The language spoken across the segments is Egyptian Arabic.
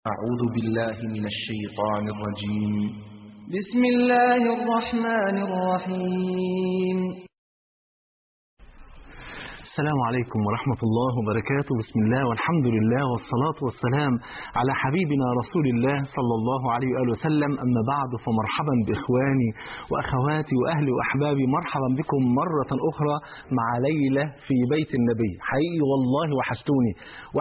أعوذ بالله من الشيطان الرجيم بسم الله الرحمن الرحيم السلام عليكم ورحمة الله وبركاته بسم الله والحمد لله والصلاة والسلام على حبيبنا رسول الله صلى الله عليه وآله وسلم أما بعد فمرحبا بإخواني وأخواتي وأهلي وأحبابي مرحبا بكم مرة أخرى مع ليلة في بيت النبي حقيقي والله وحشتوني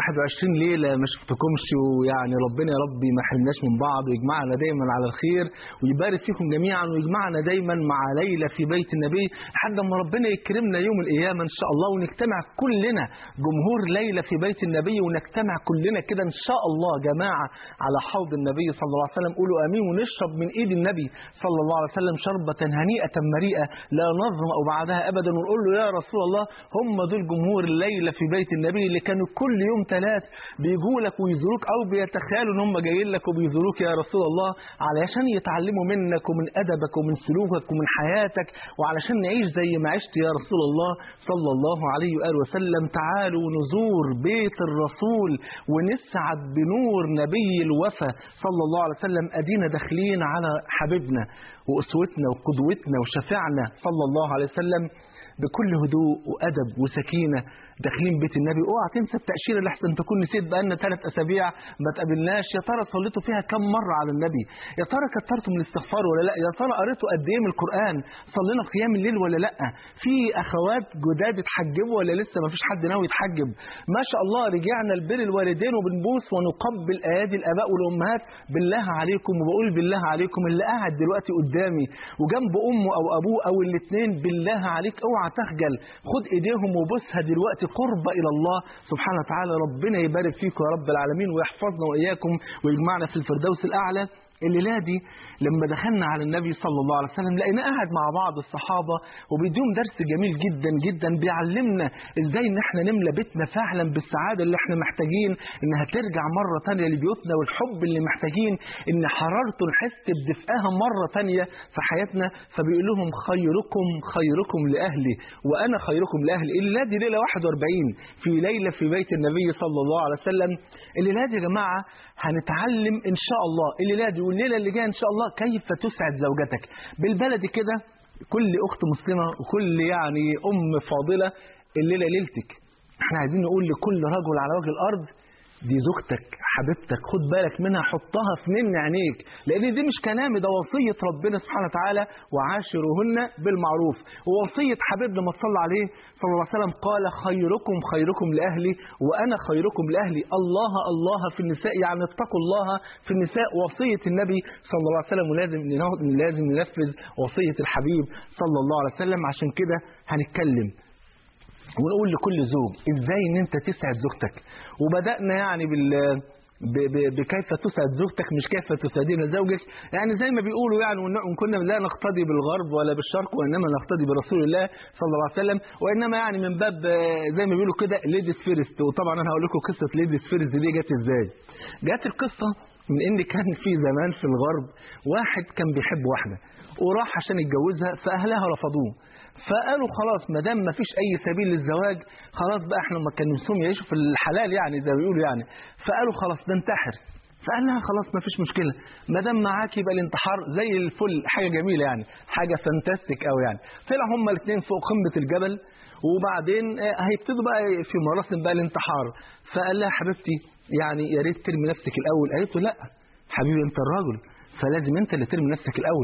21 ليلة ما شفتكمش ويعني ربنا يا ربي ما حرمناش من بعض ويجمعنا دايما على الخير ويبارك فيكم جميعا ويجمعنا دايما مع ليلة في بيت النبي لحد ما ربنا يكرمنا يوم القيامة إن شاء الله ونجتمع كلنا جمهور ليلة في بيت النبي ونجتمع كلنا كده إن شاء الله جماعة على حوض النبي صلى الله عليه وسلم قولوا آمين ونشرب من إيد النبي صلى الله عليه وسلم شربة هنيئة مريئة لا نظمأ بعدها أبدا ونقول له يا رسول الله هم دول جمهور الليلة في بيت النبي اللي كانوا كل يوم ثلاث بيجوا لك ويزوروك أو بيتخيلوا إن هم جايين لك وبيزوروك يا رسول الله علشان يتعلموا منك ومن أدبك ومن سلوكك ومن حياتك وعلشان نعيش زي ما عشت يا رسول الله صلى الله عليه وآله وسلم تعالوا نزور بيت الرسول ونسعد بنور نبي الوفا صلى الله عليه وسلم أدينا داخلين على حبيبنا وأسوتنا وقدوتنا وشفيعنا صلى الله عليه وسلم بكل هدوء وأدب وسكينة داخلين بيت النبي اوعى تنسى التأشيرة اللي احسن تكون نسيت بقالنا ثلاث أسابيع ما تقابلناش يا ترى صليتوا فيها كم مرة على النبي يا ترى كترتوا من الاستغفار ولا لا يا ترى قريتوا قد ايه من القرآن صلينا قيام الليل ولا لا في أخوات جداد اتحجبوا ولا لسه ما فيش حد ناوي يتحجب ما شاء الله رجعنا لبر الوالدين وبنبوس ونقبل أيادي الآباء والأمهات بالله عليكم وبقول بالله عليكم اللي قاعد دلوقتي قدامي وجنب أمه أو أبوه أو الاثنين بالله عليك اوعى تخجل خد ايديهم وبوسها دلوقتي قربة إلى الله سبحانه وتعالى ربنا يبارك فيكم يا رب العالمين ويحفظنا وإياكم ويجمعنا في الفردوس الأعلى الليلة دي لما دخلنا على النبي صلى الله عليه وسلم لقينا قاعد مع بعض الصحابة وبيديهم درس جميل جدا جدا بيعلمنا ازاي ان احنا نملى بيتنا فعلا بالسعادة اللي احنا محتاجين انها ترجع مرة تانية لبيوتنا والحب اللي محتاجين ان حرارته نحس بدفئها مرة تانية في حياتنا فبيقول لهم خيركم خيركم لأهلي وأنا خيركم لأهلي الليلة دي ليلة 41 في ليلة في بيت النبي صلى الله عليه وسلم الليلة دي يا جماعة هنتعلم إن شاء الله الليلة دي والليلة اللي جاية إن شاء الله كيف تسعد زوجتك بالبلدي كده كل أخت مسلمة وكل يعني أم فاضلة الليلة ليلتك احنا عايزين نقول لكل رجل على وجه الأرض دي زوجتك حبيبتك خد بالك منها حطها في من عينيك لان دي مش كلامي ده وصيه ربنا سبحانه وتعالى وعاشروهن بالمعروف ووصيه حبيبنا ما صلى عليه صلى الله عليه وسلم قال خيركم خيركم لاهلي وانا خيركم لاهلي الله الله في النساء يعني اتقوا الله في النساء وصيه النبي صلى الله عليه وسلم ولازم لازم ننفذ وصيه الحبيب صلى الله عليه وسلم عشان كده هنتكلم ونقول لكل زوج ازاي ان انت تسعد زوجتك وبدانا يعني بال بكيف تسعد زوجتك مش كيف تسعدين زوجك يعني زي ما بيقولوا يعني وان كنا لا نقتدي بالغرب ولا بالشرق وانما نقتدي برسول الله صلى الله عليه وسلم وانما يعني من باب زي ما بيقولوا كده ليديز فيرست وطبعا انا هقول لكم قصه ليديز فيرست دي جت ازاي جت القصه من ان كان في زمان في الغرب واحد كان بيحب واحده وراح عشان يتجوزها فاهلها رفضوه فقالوا خلاص ما دام ما فيش اي سبيل للزواج خلاص بقى احنا ما كان نفسهم يعيشوا في الحلال يعني زي ما بيقولوا يعني فقالوا خلاص ننتحر فقال لها خلاص ما فيش مشكله ما دام معاك يبقى الانتحار زي الفل حاجه جميله يعني حاجه فانتاستيك قوي يعني طلعوا هما الاثنين فوق قمه الجبل وبعدين هيبتدوا بقى في مراسم بقى الانتحار فقال لها حبيبتي يعني يا ريت ترمي نفسك الاول قالت له لا حبيبي انت الراجل فلازم انت اللي ترمي نفسك الاول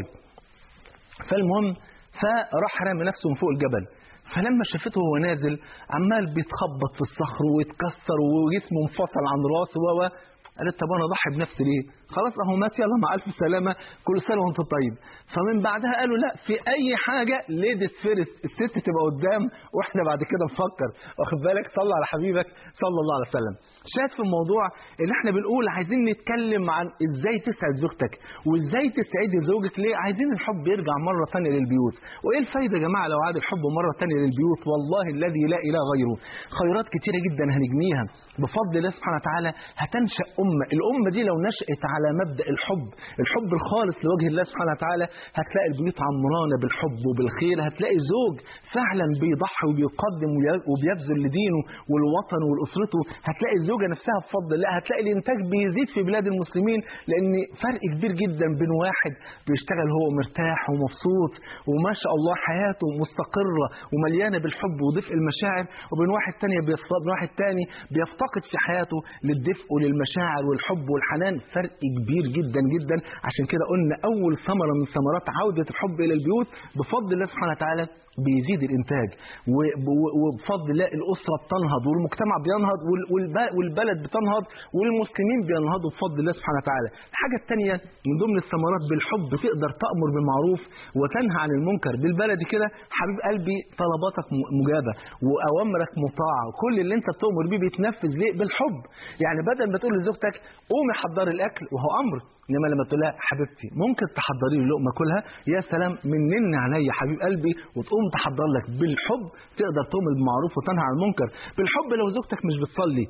فالمهم فراح رامي نفسه من فوق الجبل فلما شافته وهو نازل عمال بيتخبط في الصخر ويتكسر وجسمه انفصل عن راسه و قالت طب انا اضحي بنفسي ليه؟ خلاص اهو مات يلا مع الف سلامه كل سنه وانت طيب فمن بعدها قالوا لا في اي حاجه ليديز فيرست الست تبقى قدام واحنا بعد كده نفكر واخد بالك صلى على حبيبك صلى الله عليه وسلم شاهد في الموضوع ان احنا بنقول عايزين نتكلم عن ازاي تسعد زوجتك وازاي تسعدي زوجك ليه عايزين الحب يرجع مره ثانيه للبيوت وايه الفايده يا جماعه لو عاد الحب مره ثانيه للبيوت والله الذي لا اله غيره خيرات كتيره جدا هنجنيها بفضل الله سبحانه وتعالى هتنشا الأمة الأمة دي لو نشأت على مبدأ الحب الحب الخالص لوجه الله سبحانه وتعالى هتلاقي البيوت عمرانة بالحب وبالخير هتلاقي زوج فعلا بيضحي وبيقدم وي- وبيبذل لدينه والوطن ولأسرته هتلاقي الزوجة نفسها بفضل الله هتلاقي الإنتاج بيزيد في بلاد المسلمين لأن فرق كبير جدا بين واحد بيشتغل هو مرتاح ومبسوط وما شاء الله حياته مستقرة ومليانة بالحب ودفء المشاعر وبين واحد تاني بيفت- بين واحد تاني بيفتقد في حياته للدفء وللمشاعر والحب والحنان فرق كبير جدا جدا عشان كده قلنا أول ثمرة من ثمرات عودة الحب إلى البيوت بفضل الله سبحانه وتعالى بيزيد الإنتاج و- و- وبفضل الله الأسرة بتنهض والمجتمع بينهض وال- والب- والبلد بتنهض والمسلمين بينهضوا بفضل الله سبحانه وتعالى الحاجة الثانية من ضمن الثمرات بالحب تقدر تأمر بالمعروف وتنهى عن المنكر بالبلد كده حبيب قلبي طلباتك م- مجابة وأوامرك مطاعة وكل اللي انت بتؤمر بيه بيتنفذ ليه بالحب يعني بدل ما تقول لزوجتك قومي حضري الأكل وهو أمر انما لما تقول لها حبيبتي ممكن تحضري لي لقمه كلها يا سلام منن عليا حبيب قلبي وتقوم تحضر لك بالحب تقدر تؤمر بالمعروف وتنهى عن المنكر بالحب لو زوجتك مش بتصلي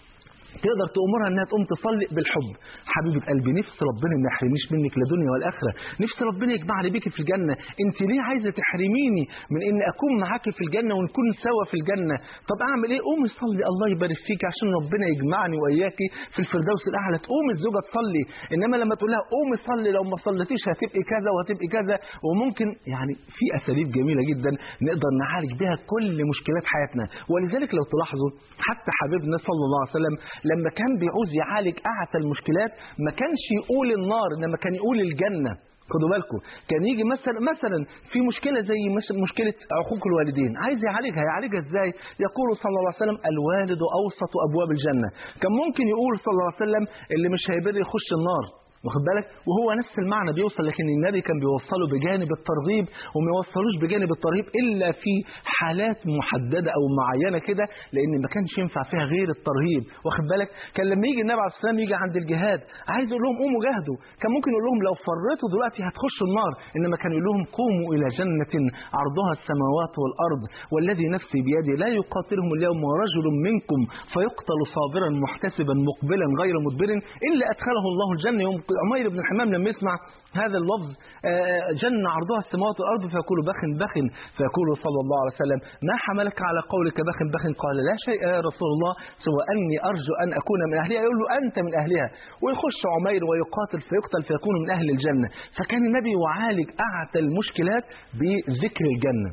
تقدر تأمرها انها تقوم تصلي بالحب حبيبة قلبي نفس ربنا ما يحرمنيش منك لا دنيا ولا اخره نفس ربنا يجمعني بيكي في الجنه انت ليه عايزه تحرميني من ان اكون معاكي في الجنه ونكون سوا في الجنه طب اعمل ايه قومي صلي الله يبارك فيك عشان ربنا يجمعني واياكي في الفردوس الاعلى تقوم الزوجه تصلي انما لما تقول لها قومي صلي لو ما صليتيش هتبقي كذا وهتبقي كذا وممكن يعني في اساليب جميله جدا نقدر نعالج بها كل مشكلات حياتنا ولذلك لو تلاحظوا حتى حبيبنا صلى الله عليه وسلم لما كان بيعوز يعالج اعتى المشكلات ما كانش يقول النار انما كان يقول الجنه خدوا بالكم كان يجي مثلا مثلا في مشكله زي مش- مشكله عقوق الوالدين عايز يعالجها يعالجها ازاي يقول صلى الله عليه وسلم الوالد اوسط ابواب الجنه كان ممكن يقول صلى الله عليه وسلم اللي مش هيبر يخش النار واخد بالك وهو نفس المعنى بيوصل لكن النبي كان بيوصله بجانب الترغيب وما يوصلوش بجانب الترهيب الا في حالات محدده او معينه كده لان ما كانش ينفع فيها غير الترهيب واخد بالك كان لما يجي النبي عليه الصلاه والسلام يجي عند الجهاد عايز يقول لهم قوموا جاهدوا كان ممكن يقول لهم لو فرطوا دلوقتي هتخشوا النار انما كان يقول لهم قوموا الى جنه عرضها السماوات والارض والذي نفسي بيده لا يقاتلهم اليوم رجل منكم فيقتل صابرا محتسبا مقبلا غير مدبر الا ادخله الله الجنه يوم عمير بن الحمام لما يسمع هذا اللفظ آه، جنة عرضها السماوات والأرض فيقول بخ بخ فيقول صلى الله عليه وسلم ما حملك على قولك بخ بخ قال لا شيء يا رسول الله سوى أني أرجو أن أكون من أهلها يقول له أنت من أهلها ويخش عمير ويقاتل فيقتل فيكون من أهل الجنة فكان النبي يعالج أعتى المشكلات بذكر الجنة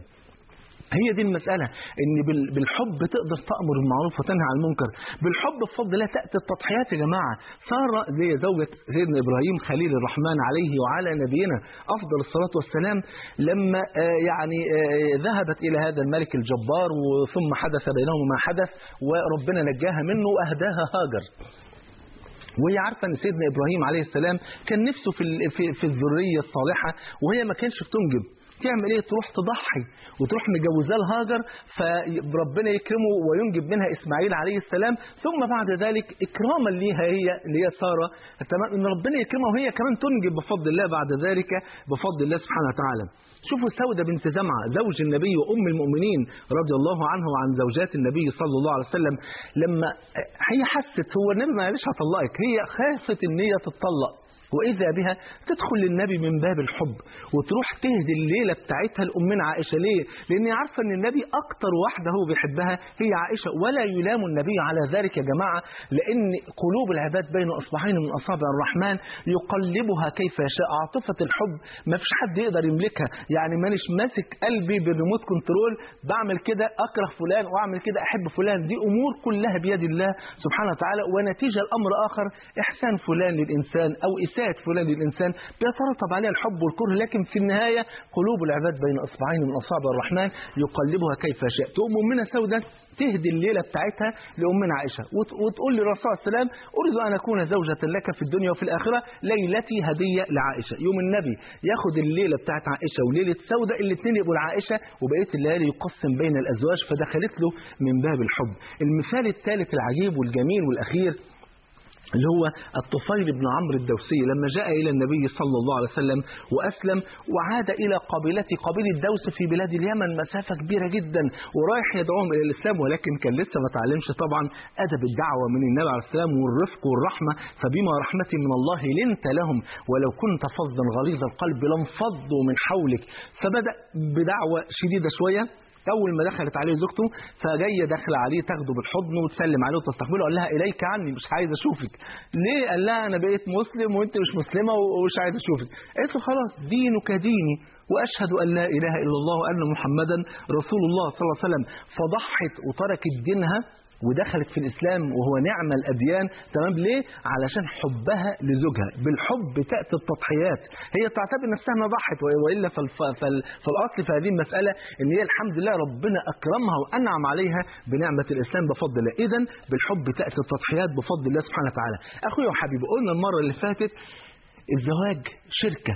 هي دي المسألة إن بال- بالحب تقدر تأمر بالمعروف وتنهى عن المنكر بالحب بفضل الله تأتي التضحيات يا جماعة سارة زي زوجة سيدنا إبراهيم خليل الرحمن عليه وعلى نبينا أفضل الصلاة والسلام لما آه، يعني آه، ذهبت إلى هذا الملك الجبار وثم حدث بينهم ما حدث وربنا نجاها منه وأهداها هاجر وهي عارفه ان سيدنا ابراهيم عليه السلام كان نفسه في ال- في, في الذريه الصالحه وهي ما كانش بتنجب تعمل ايه تروح تضحي وتروح مجوزاه لهاجر فربنا يكرمه وينجب منها اسماعيل عليه السلام ثم بعد ذلك اكراما ليها هي اللي هي ساره تمام ان ربنا يكرمها وهي كمان تنجب بفضل الله بعد ذلك بفضل الله سبحانه وتعالى شوفوا سودة بنت زمعة زوج النبي وأم المؤمنين رضي الله عنه وعن زوجات النبي صلى الله عليه وسلم لما هي حست هو النبي ما قالش هطلقك هي خافت ان هي تتطلق وإذا بها تدخل للنبي من باب الحب وتروح تهدي الليلة بتاعتها لأمنا عائشة ليه؟ لأن هي عارفة أن النبي أكتر واحدة هو بيحبها هي عائشة ولا يلام النبي على ذلك يا جماعة لأن قلوب العباد بين أصبعين من أصابع الرحمن يقلبها كيف يشاء عاطفة الحب ما فيش حد يقدر يملكها يعني مانيش ماسك قلبي بالريموت كنترول بعمل كده أكره فلان وأعمل كده أحب فلان دي أمور كلها بيد الله سبحانه وتعالى ونتيجة الأمر آخر إحسان فلان للإنسان أو إساءة فلان للإنسان بيترتب عليها الحب والكره لكن في النهاية قلوب العباد بين أصبعين من أصابع الرحمن يقلبها كيف يشاء تقوم أمنا سودة تهدي الليلة بتاعتها لأمنا عائشة وت- وتقول للرسول صلى الله عليه وسلم أريد أن أكون زوجة لك في الدنيا وفي الآخرة ليلتي هدية لعائشة يوم النبي ياخد الليلة بتاعت عائشة وليلة سودة الاثنين يبقوا لعائشة وبقية الليالي يقسم بين الأزواج فدخلت له من باب الحب المثال الثالث العجيب والجميل والأخير اللي هو الطفيل بن عمرو الدوسي لما جاء إلى النبي صلى الله عليه وسلم وأسلم وعاد إلى قبيلته قبيلة دوس في بلاد اليمن مسافة كبيرة جدا ورايح يدعوهم إلى الإسلام ولكن كان لسه ما تعلمش طبعا أدب الدعوة من النبي عليه السلام والرفق والرحمة فبما رحمة من الله لنت لهم ولو كنت فظا غليظ القلب لانفضوا من حولك فبدأ بدعوة شديدة شوية اول ما دخلت عليه زوجته فجايه داخله عليه تاخده بالحضن وتسلم عليه وتستقبله قال لها اليك عني مش عايز اشوفك ليه قال لها انا بقيت مسلم وانت مش مسلمه ومش عايز اشوفك قالت له خلاص دينك ديني واشهد ان لا اله الا الله وان محمدا رسول الله صلى الله عليه وسلم فضحت وتركت دينها ودخلت في الإسلام وهو نعم الأديان تمام ليه؟ علشان حبها لزوجها بالحب تأتي التضحيات هي تعتبر نفسها ما ضحت وإلا فالف... فال... فالأصل في هذه المسألة إن هي الحمد لله ربنا أكرمها وأنعم عليها بنعمة الإسلام بفضل الله إذا بالحب تأتي التضحيات بفضل الله سبحانه وتعالى أخويا وحبيبي قلنا المرة اللي فاتت الزواج شركة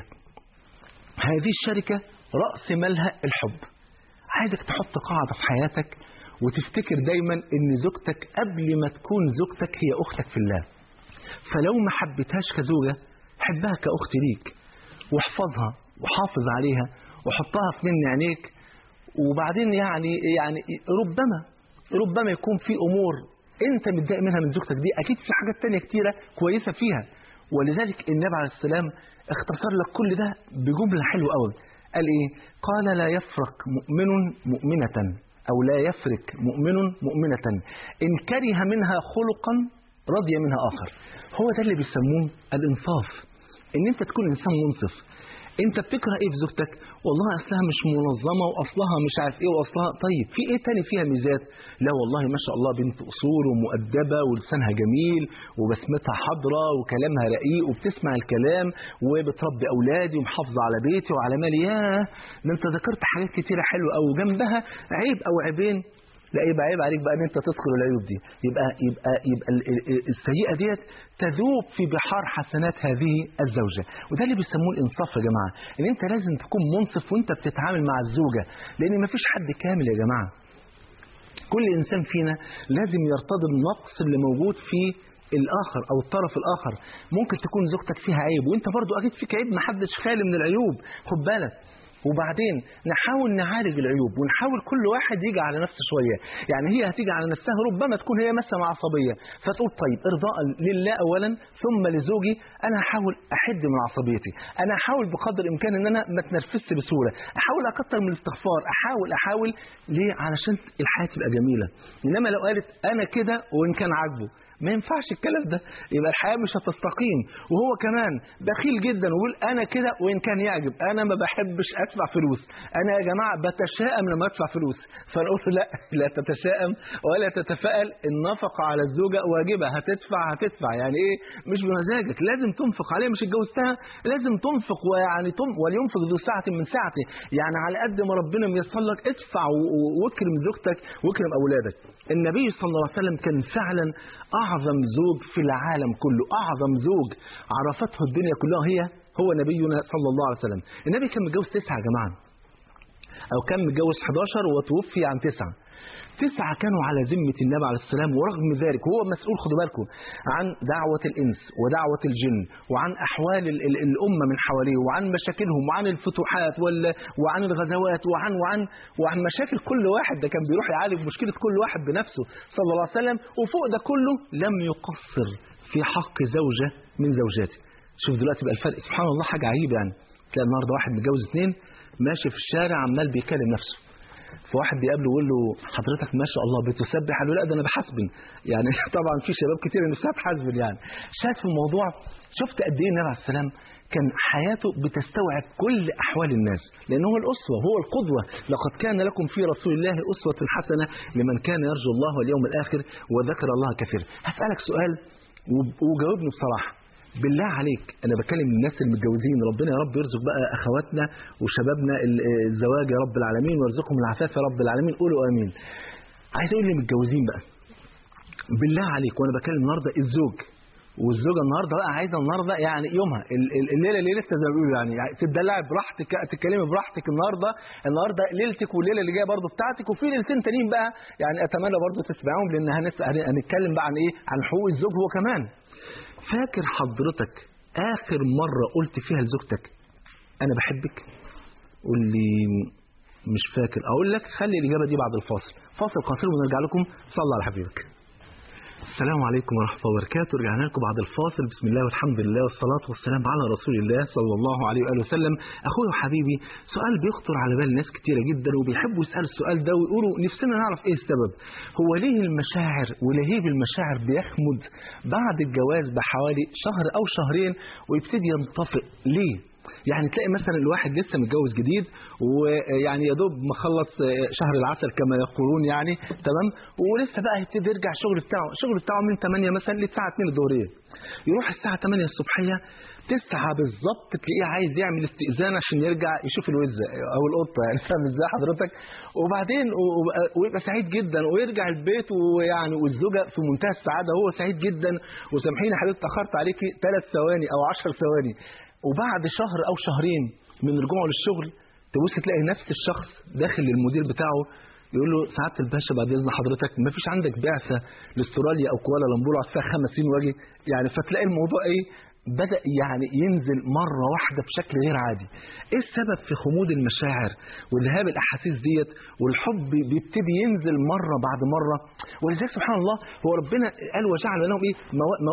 هذه الشركة رأس مالها الحب عايزك تحط قاعدة في حياتك وتفتكر دايما ان زوجتك قبل ما تكون زوجتك هي اختك في الله فلو ما حبيتهاش كزوجة حبها كأخت ليك واحفظها وحافظ عليها وحطها في من عينيك وبعدين يعني يعني ربما ربما يكون في امور انت متضايق منها من زوجتك دي اكيد في حاجات تانية كتيرة كويسة فيها ولذلك النبي عليه السلام اختصر لك كل ده بجملة حلوة قوي قال ايه قال لا يفرق مؤمن مؤمنة أو لا يفرق مؤمن مؤمنة إن كره منها خلقا رضي منها آخر هو ده اللي بيسموه الإنصاف إن أنت تكون إنسان منصف انت بتكره ايه في زوجتك والله اصلها مش منظمه واصلها مش عارف ايه واصلها طيب في ايه تاني فيها ميزات لا والله ما شاء الله بنت اصول ومؤدبه ولسانها جميل وبسمتها حاضره وكلامها رقيق وبتسمع الكلام وبتربي اولادي ومحافظه على بيتي وعلى مالي ياه ده انت ذكرت حاجات كتيره حلوه قوي جنبها عيب او عيبين لا يبقى عيب عليك بقى ان انت تدخل العيوب دي يبقى يبقى يبقى السيئه ديت تذوب في بحار حسنات هذه الزوجه وده اللي بيسموه الانصاف يا جماعه ان انت لازم تكون منصف وانت بتتعامل مع الزوجه لان مفيش حد كامل يا جماعه كل انسان فينا لازم يرتضي النقص اللي موجود في الاخر او الطرف الاخر ممكن تكون زوجتك فيها عيب وانت برضو اكيد فيك عيب محدش خالي من العيوب خد بالك وبعدين نحاول نعالج العيوب ونحاول كل واحد يجي على نفسه شوية يعني هي هتيجي على نفسها ربما تكون هي مثلا عصبية فتقول طيب ارضاء لله أولا ثم لزوجي أنا هحاول أحد من عصبيتي أنا هحاول بقدر الإمكان أن أنا ما اتنرفزش بسهولة أحاول أكتر من الاستغفار أحاول أحاول ليه علشان الحياة تبقى جميلة إنما لو قالت أنا كده وإن كان عاجبه ما ينفعش الكلام ده يبقى الحياة مش هتستقيم وهو كمان بخيل جدا ويقول أنا كده وإن كان يعجب أنا ما بحبش أدفع فلوس أنا يا جماعة بتشائم لما أدفع فلوس فنقول لا لا تتشائم ولا تتفائل النفقة على الزوجة واجبة هتدفع هتدفع يعني إيه مش بمزاجك لازم تنفق عليها مش اتجوزتها لازم تنفق ويعني تم ولينفق ذو ساعة من ساعته يعني على قد ما ربنا ميسر لك ادفع واكرم زوجتك واكرم أولادك النبي صلى الله عليه وسلم كان فعلا أعظم زوج في العالم كله أعظم زوج عرفته الدنيا كلها هي هو نبينا صلى الله عليه وسلم النبي كان متجوز تسعة يا جماعة أو كان متجوز 11 وتوفي عن تسعة تسعة كانوا على ذمة النبي عليه السلام ورغم ذلك هو مسؤول خدوا بالكم عن دعوة الإنس ودعوة الجن وعن أحوال ال ال الأمة من حواليه وعن مشاكلهم وعن الفتوحات وال وعن الغزوات وعن وعن وعن مشاكل كل واحد ده كان بيروح يعالج مشكلة كل واحد بنفسه صلى الله عليه وسلم وفوق ده كله لم يقصر في حق زوجة من زوجاته شوف دلوقتي بقى الفرق سبحان الله حاجة عجيبة يعني تلاقي النهارده واحد متجوز اثنين ماشي في الشارع عمال بيكلم نفسه فواحد بيقابله يقول له حضرتك ما شاء الله بتسبح قال له لا ده انا بحاسبن يعني طبعا في شباب كتير نفسها تحاسبن يعني شاهد في الموضوع شفت قد ايه النبي عليه السلام كان حياته بتستوعب كل احوال الناس لانه هو الاسوه هو القدوه لقد كان لكم في رسول الله اسوه حسنه لمن كان يرجو الله واليوم الاخر وذكر الله كثيرا هسالك سؤال وجاوبني بصراحه بالله عليك انا بكلم الناس المتجوزين ربنا يا رب يرزق بقى اخواتنا وشبابنا الزواج يا رب العالمين ويرزقهم العفاف يا رب العالمين قولوا امين عايز اقول للمتجوزين بقى بالله عليك وانا بكلم النهارده الزوج والزوجه النهارده بقى عايزه النهارده يعني يومها الليله ليلتها زي ما بيقولوا يعني, يعني تدلعي براحتك تتكلمي براحتك النهارده النهارده ليلتك والليله اللي جايه برضه بتاعتك وفي ليلتين تانيين بقى يعني اتمنى برضه تسمعوهم لان هنتكلم بقى عن ايه عن حقوق الزوج هو كمان فاكر حضرتك اخر مره قلت فيها لزوجتك انا بحبك قول لي مش فاكر اقول لك خلي الاجابه دي بعد الفاصل فاصل قصير ونرجع لكم صلى على حبيبك السلام عليكم ورحمة الله وبركاته رجعنا لكم بعد الفاصل بسم الله والحمد لله والصلاة والسلام على رسول الله صلى الله عليه وآله وسلم أخوي وحبيبي سؤال بيخطر على بال ناس كتيرة جدا وبيحبوا يسألوا السؤال ده ويقولوا نفسنا نعرف إيه السبب هو ليه المشاعر ولهيب المشاعر بيخمد بعد الجواز بحوالي شهر أو شهرين ويبتدي ينطفئ ليه يعني تلاقي مثلا الواحد لسه متجوز جديد ويعني يا دوب مخلص شهر العسل كما يقولون يعني تمام ولسه بقى هيبتدي يرجع الشغل بتاعه الشغل بتاعه من 8 مثلا للساعه 2 الظهريه يروح الساعه 8 الصبحيه تسعة بالظبط تلاقيه عايز يعمل استئذان عشان يرجع يشوف الوزة او القطة يعني فاهم ازاي حضرتك وبعدين ويبقى سعيد جدا ويرجع البيت ويعني والزوجة في منتهى السعادة هو سعيد جدا وسامحيني يا حبيبتي اتأخرت عليكي ثلاث ثواني او 10 ثواني وبعد شهر او شهرين من رجوعه للشغل تبص تلاقي نفس الشخص داخل للمدير بتاعه يقول له سعاده الباشا بعد اذن حضرتك ما فيش عندك بعثه لاستراليا او كوالالمبور اقعد فيها خمس سنين واجي يعني فتلاقي الموضوع ايه بدا يعني ينزل مره واحده بشكل غير عادي ايه السبب في خمود المشاعر والهاب الاحاسيس ديت والحب بيبتدي ينزل مره بعد مره ولذلك سبحان الله هو ربنا قال وجعل لهم ايه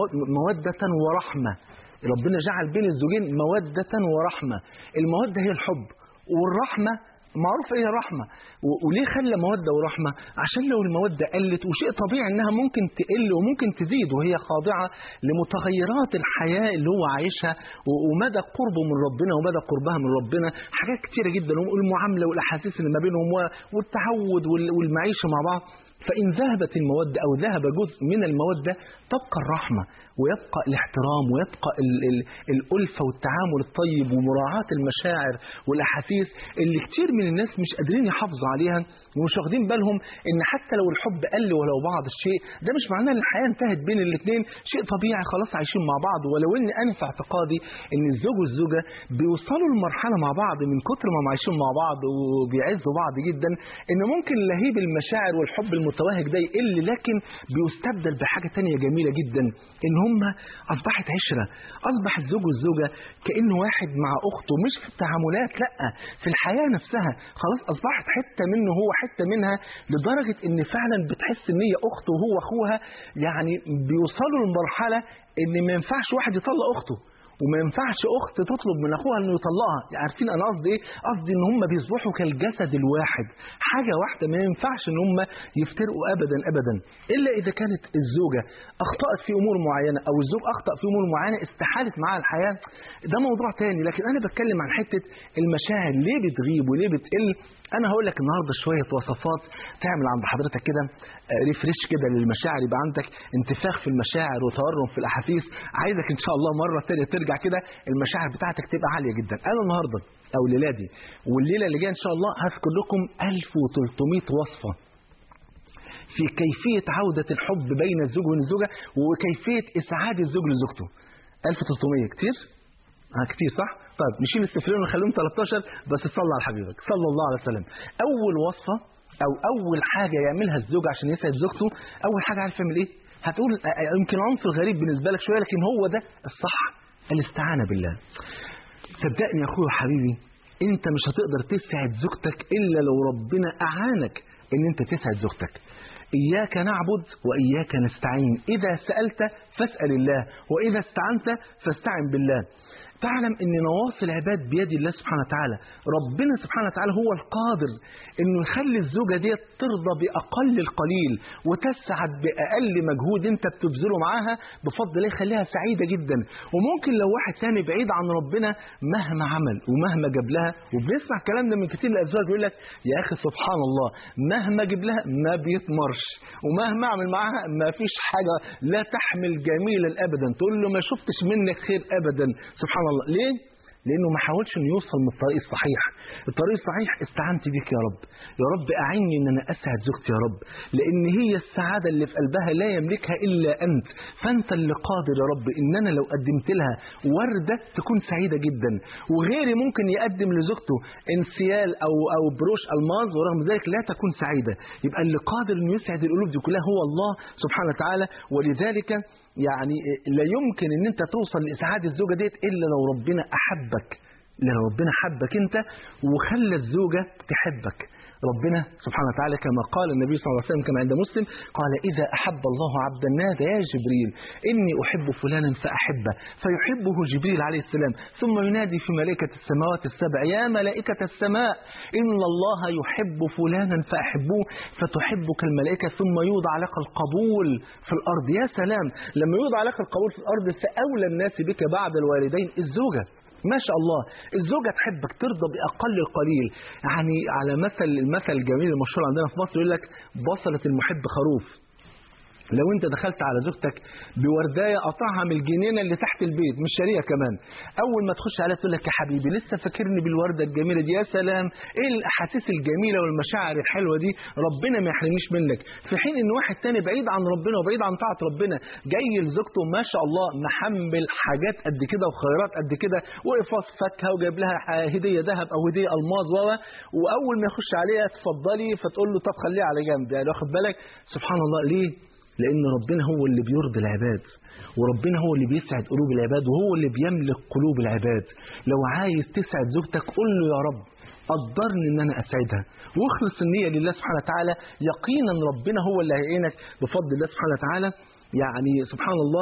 موده ورحمه ربنا جعل بين الزوجين مودة ورحمة المودة هي الحب والرحمة معروف ايه الرحمة وليه خلى مودة ورحمة عشان لو المودة قلت وشيء طبيعي انها ممكن تقل وممكن تزيد وهي خاضعة لمتغيرات الحياة اللي هو عايشها ومدى قربه من ربنا ومدى قربها من ربنا حاجات كتيرة جدا والمعاملة والاحاسيس اللي ما بينهم والتعود والمعيشة مع بعض فإن ذهبت المودة أو ذهب جزء من المودة تبقى الرحمة ويبقى الاحترام ويبقى ال ال الألفة والتعامل الطيب ومراعاة المشاعر والأحاسيس اللي كتير من الناس مش قادرين يحافظوا عليها ومش واخدين بالهم إن حتى لو الحب قل ولو بعض الشيء ده مش معناه إن الحياة انتهت بين الاثنين شيء طبيعي خلاص عايشين مع بعض ولو إن أنا في اعتقادي إن الزوج والزوجة بيوصلوا لمرحلة مع بعض من كتر ما هم عايشين مع بعض وبيعزوا بعض جدا إن ممكن لهيب المشاعر والحب المتوهج ده يقل لكن بيستبدل بحاجة تانية جميلة جدا إن هم أصبحت عشرة أصبح الزوج والزوجة كأنه واحد مع أخته مش في التعاملات لا في الحياة نفسها خلاص أصبحت حتة منه هو حتة منها لدرجة إن فعلا بتحس إن هي أخته وهو أخوها يعني بيوصلوا لمرحلة إن ما ينفعش واحد يطلق أخته وما ينفعش اخت تطلب من اخوها انه يطلقها يعني عارفين انا قصدي ايه قصدي ان هم بيصبحوا كالجسد الواحد حاجه واحده ما ينفعش ان هم يفترقوا ابدا ابدا الا اذا كانت الزوجه اخطات في امور معينه او الزوج اخطا في امور معينه استحالت معاها الحياه ده موضوع تاني لكن انا بتكلم عن حته المشاعر ليه بتغيب وليه بتقل انا هقول لك النهارده شويه وصفات تعمل عند حضرتك كده ريفريش كده للمشاعر يبقى عندك انتفاخ في المشاعر وتورم في الاحاسيس عايزك ان شاء الله مره ثانيه ترجع كده المشاعر بتاعتك تبقى عاليه جدا انا النهارده او الليله دي والليله اللي جايه ان شاء الله هذكر لكم 1300 وصفه في كيفيه عوده الحب بين الزوج والزوجه وكيفيه اسعاد الزوج لزوجته 1300 كتير اه كتير صح طيب نشيل الصفرين ونخليهم 13 بس صلى على حبيبك صلى الله عليه وسلم اول وصفه او اول حاجه يعملها الزوج عشان يسعد زوجته اول حاجه عارف يعمل ايه هتقول يمكن عنصر غريب بالنسبه لك شويه لكن هو ده الصح الاستعانه بالله صدقني يا اخويا وحبيبي انت مش هتقدر تسعد زوجتك الا لو ربنا اعانك ان انت تسعد زوجتك إياك نعبد وإياك نستعين إذا سألت فاسأل الله وإذا استعنت فاستعن بالله تعلم ان نواصي العباد بيد الله سبحانه وتعالى ربنا سبحانه وتعالى هو القادر انه يخلي الزوجه ديت ترضى باقل القليل وتسعد باقل مجهود انت بتبذله معاها بفضل الله يخليها سعيده جدا وممكن لو واحد ثاني بعيد عن ربنا مهما عمل ومهما جاب لها وبنسمع الكلام ده من كتير من الازواج يقول لك يا اخي سبحان الله مهما اجيب لها ما بيتمرش ومهما اعمل معاها ما فيش حاجه لا تحمل جميلا ابدا تقول له ما شفتش منك خير ابدا سبحان الله ليه لانه ما حاولش انه يوصل من الطريق الصحيح الطريق الصحيح استعنت بيك يا رب يا رب اعني ان انا اسعد زوجتي يا رب لان هي السعاده اللي في قلبها لا يملكها الا انت فانت اللي قادر يا رب ان انا لو قدمت لها ورده تكون سعيده جدا وغيري ممكن يقدم لزوجته انسيال او او بروش الماظ ورغم ذلك لا تكون سعيده يبقى اللي قادر انه يسعد القلوب دي كلها هو الله سبحانه وتعالى ولذلك يعني لا يمكن ان انت توصل لاسعاد الزوجه ديت الا لو ربنا احبك لو ربنا حبك انت وخلى الزوجه تحبك ربنا سبحانه وتعالى كما قال النبي صلى الله عليه وسلم كما عند مسلم قال إذا أحب الله عبدا نادى يا جبريل إني أحب فلانا فأحبه فيحبه جبريل عليه السلام ثم ينادي في ملائكة السماوات السبع يا ملائكة السماء إن الله يحب فلانا فأحبوه فتحبك الملائكة ثم يوضع لك القبول في الأرض يا سلام لما يوضع لك القبول في الأرض فأولى الناس بك بعد الوالدين الزوجة ما شاء الله الزوجة تحبك ترضى بأقل القليل يعني على مثل المثل الجميل المشهور عندنا في مصر يقول لك بصلة المحب خروف لو انت دخلت على زوجتك بوردايه قطعها من الجنينه اللي تحت البيت مش شاريها كمان اول ما تخش عليها تقول لك يا حبيبي لسه فاكرني بالورده الجميله دي يا سلام ايه الاحاسيس الجميله والمشاعر الحلوه دي ربنا ما يحرمنيش منك في حين ان واحد تاني بعيد عن ربنا وبعيد عن طاعه ربنا جاي لزوجته ما شاء الله محمل حاجات قد كده وخيرات قد كده وقفاص فاكهه وجايب لها هديه ذهب او هديه الماظ و واول ما يخش عليها اتفضلي فتقول له طب خليها على جنب يعني واخد بالك سبحان الله ليه لأن ربنا هو اللي بيرضي العباد وربنا هو اللي بيسعد قلوب العباد وهو اللي بيملك قلوب العباد لو عايز تسعد زوجتك قل له يا رب قدرني ان انا اسعدها واخلص النيه لله سبحانه وتعالى يقينا ربنا هو اللي هيعينك بفضل الله سبحانه وتعالى يعني سبحان الله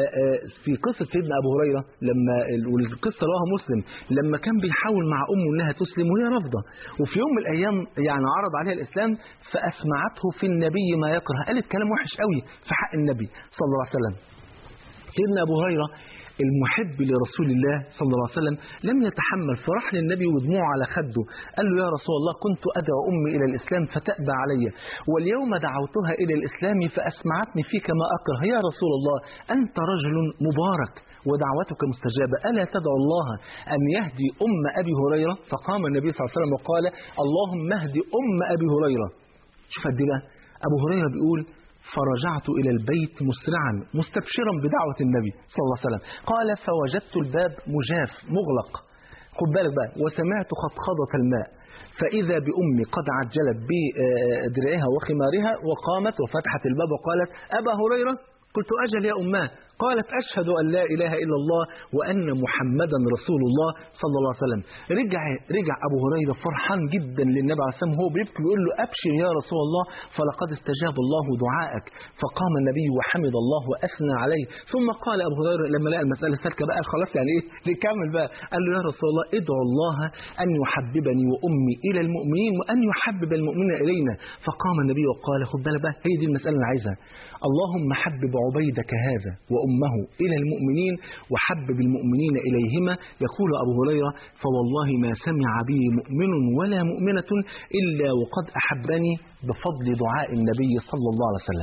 في قصة سيدنا أبو هريرة لما والقصة رواها مسلم لما كان بيحاول مع أمه إنها تسلم وهي رافضة وفي يوم من الأيام يعني عرض عليها الإسلام فأسمعته في النبي ما يكره قالت كلام وحش قوي في حق النبي صلى الله عليه وسلم سيدنا أبو هريرة المحب لرسول الله صلى الله عليه وسلم لم يتحمل فراح للنبي ودموعه على خده قال له يا رسول الله كنت أدعو أمي إلى الإسلام فتأبى علي واليوم دعوتها إلى الإسلام فأسمعتني فيك ما أكره يا رسول الله أنت رجل مبارك ودعوتك مستجابة ألا تدعو الله أن يهدي أم أبي هريرة فقام النبي صلى الله عليه وسلم وقال اللهم اهدي أم أبي هريرة شوف قد بقى أبو هريرة بيقول فرجعت إلى البيت مسرعا مستبشرا بدعوة النبي صلى الله عليه وسلم قال فوجدت الباب مجاف مغلق خد بالك بقى وسمعت خطخضة الماء فإذا بأمي قد عجلت بدرعها وخمارها وقامت وفتحت الباب وقالت أبا هريرة قلت أجل يا أماه قالت أشهد أن لا إله إلا الله وأن محمدا رسول الله صلى الله عليه وسلم رجع رجع أبو هريرة فرحان جدا للنبي عليه السلام هو بيبكي بيقول له أبشر يا رسول الله فلقد استجاب الله دعائك فقام النبي وحمد الله وأثنى عليه ثم قال أبو هريرة لما لقى المسألة سالكة بقى خلاص يعني إيه نكمل بقى قال له يا رسول الله ادعو الله أن يحببني وأمي إلى المؤمنين وأن يحبب المؤمنين إلينا فقام النبي وقال خد بالك بقى هي دي المسألة اللي عايزها اللهم حبب عبيدك هذا وأمه إلى المؤمنين وحبب المؤمنين إليهما يقول أبو هريرة فوالله ما سمع بي مؤمن ولا مؤمنة إلا وقد أحبني بفضل دعاء النبي صلى الله عليه وسلم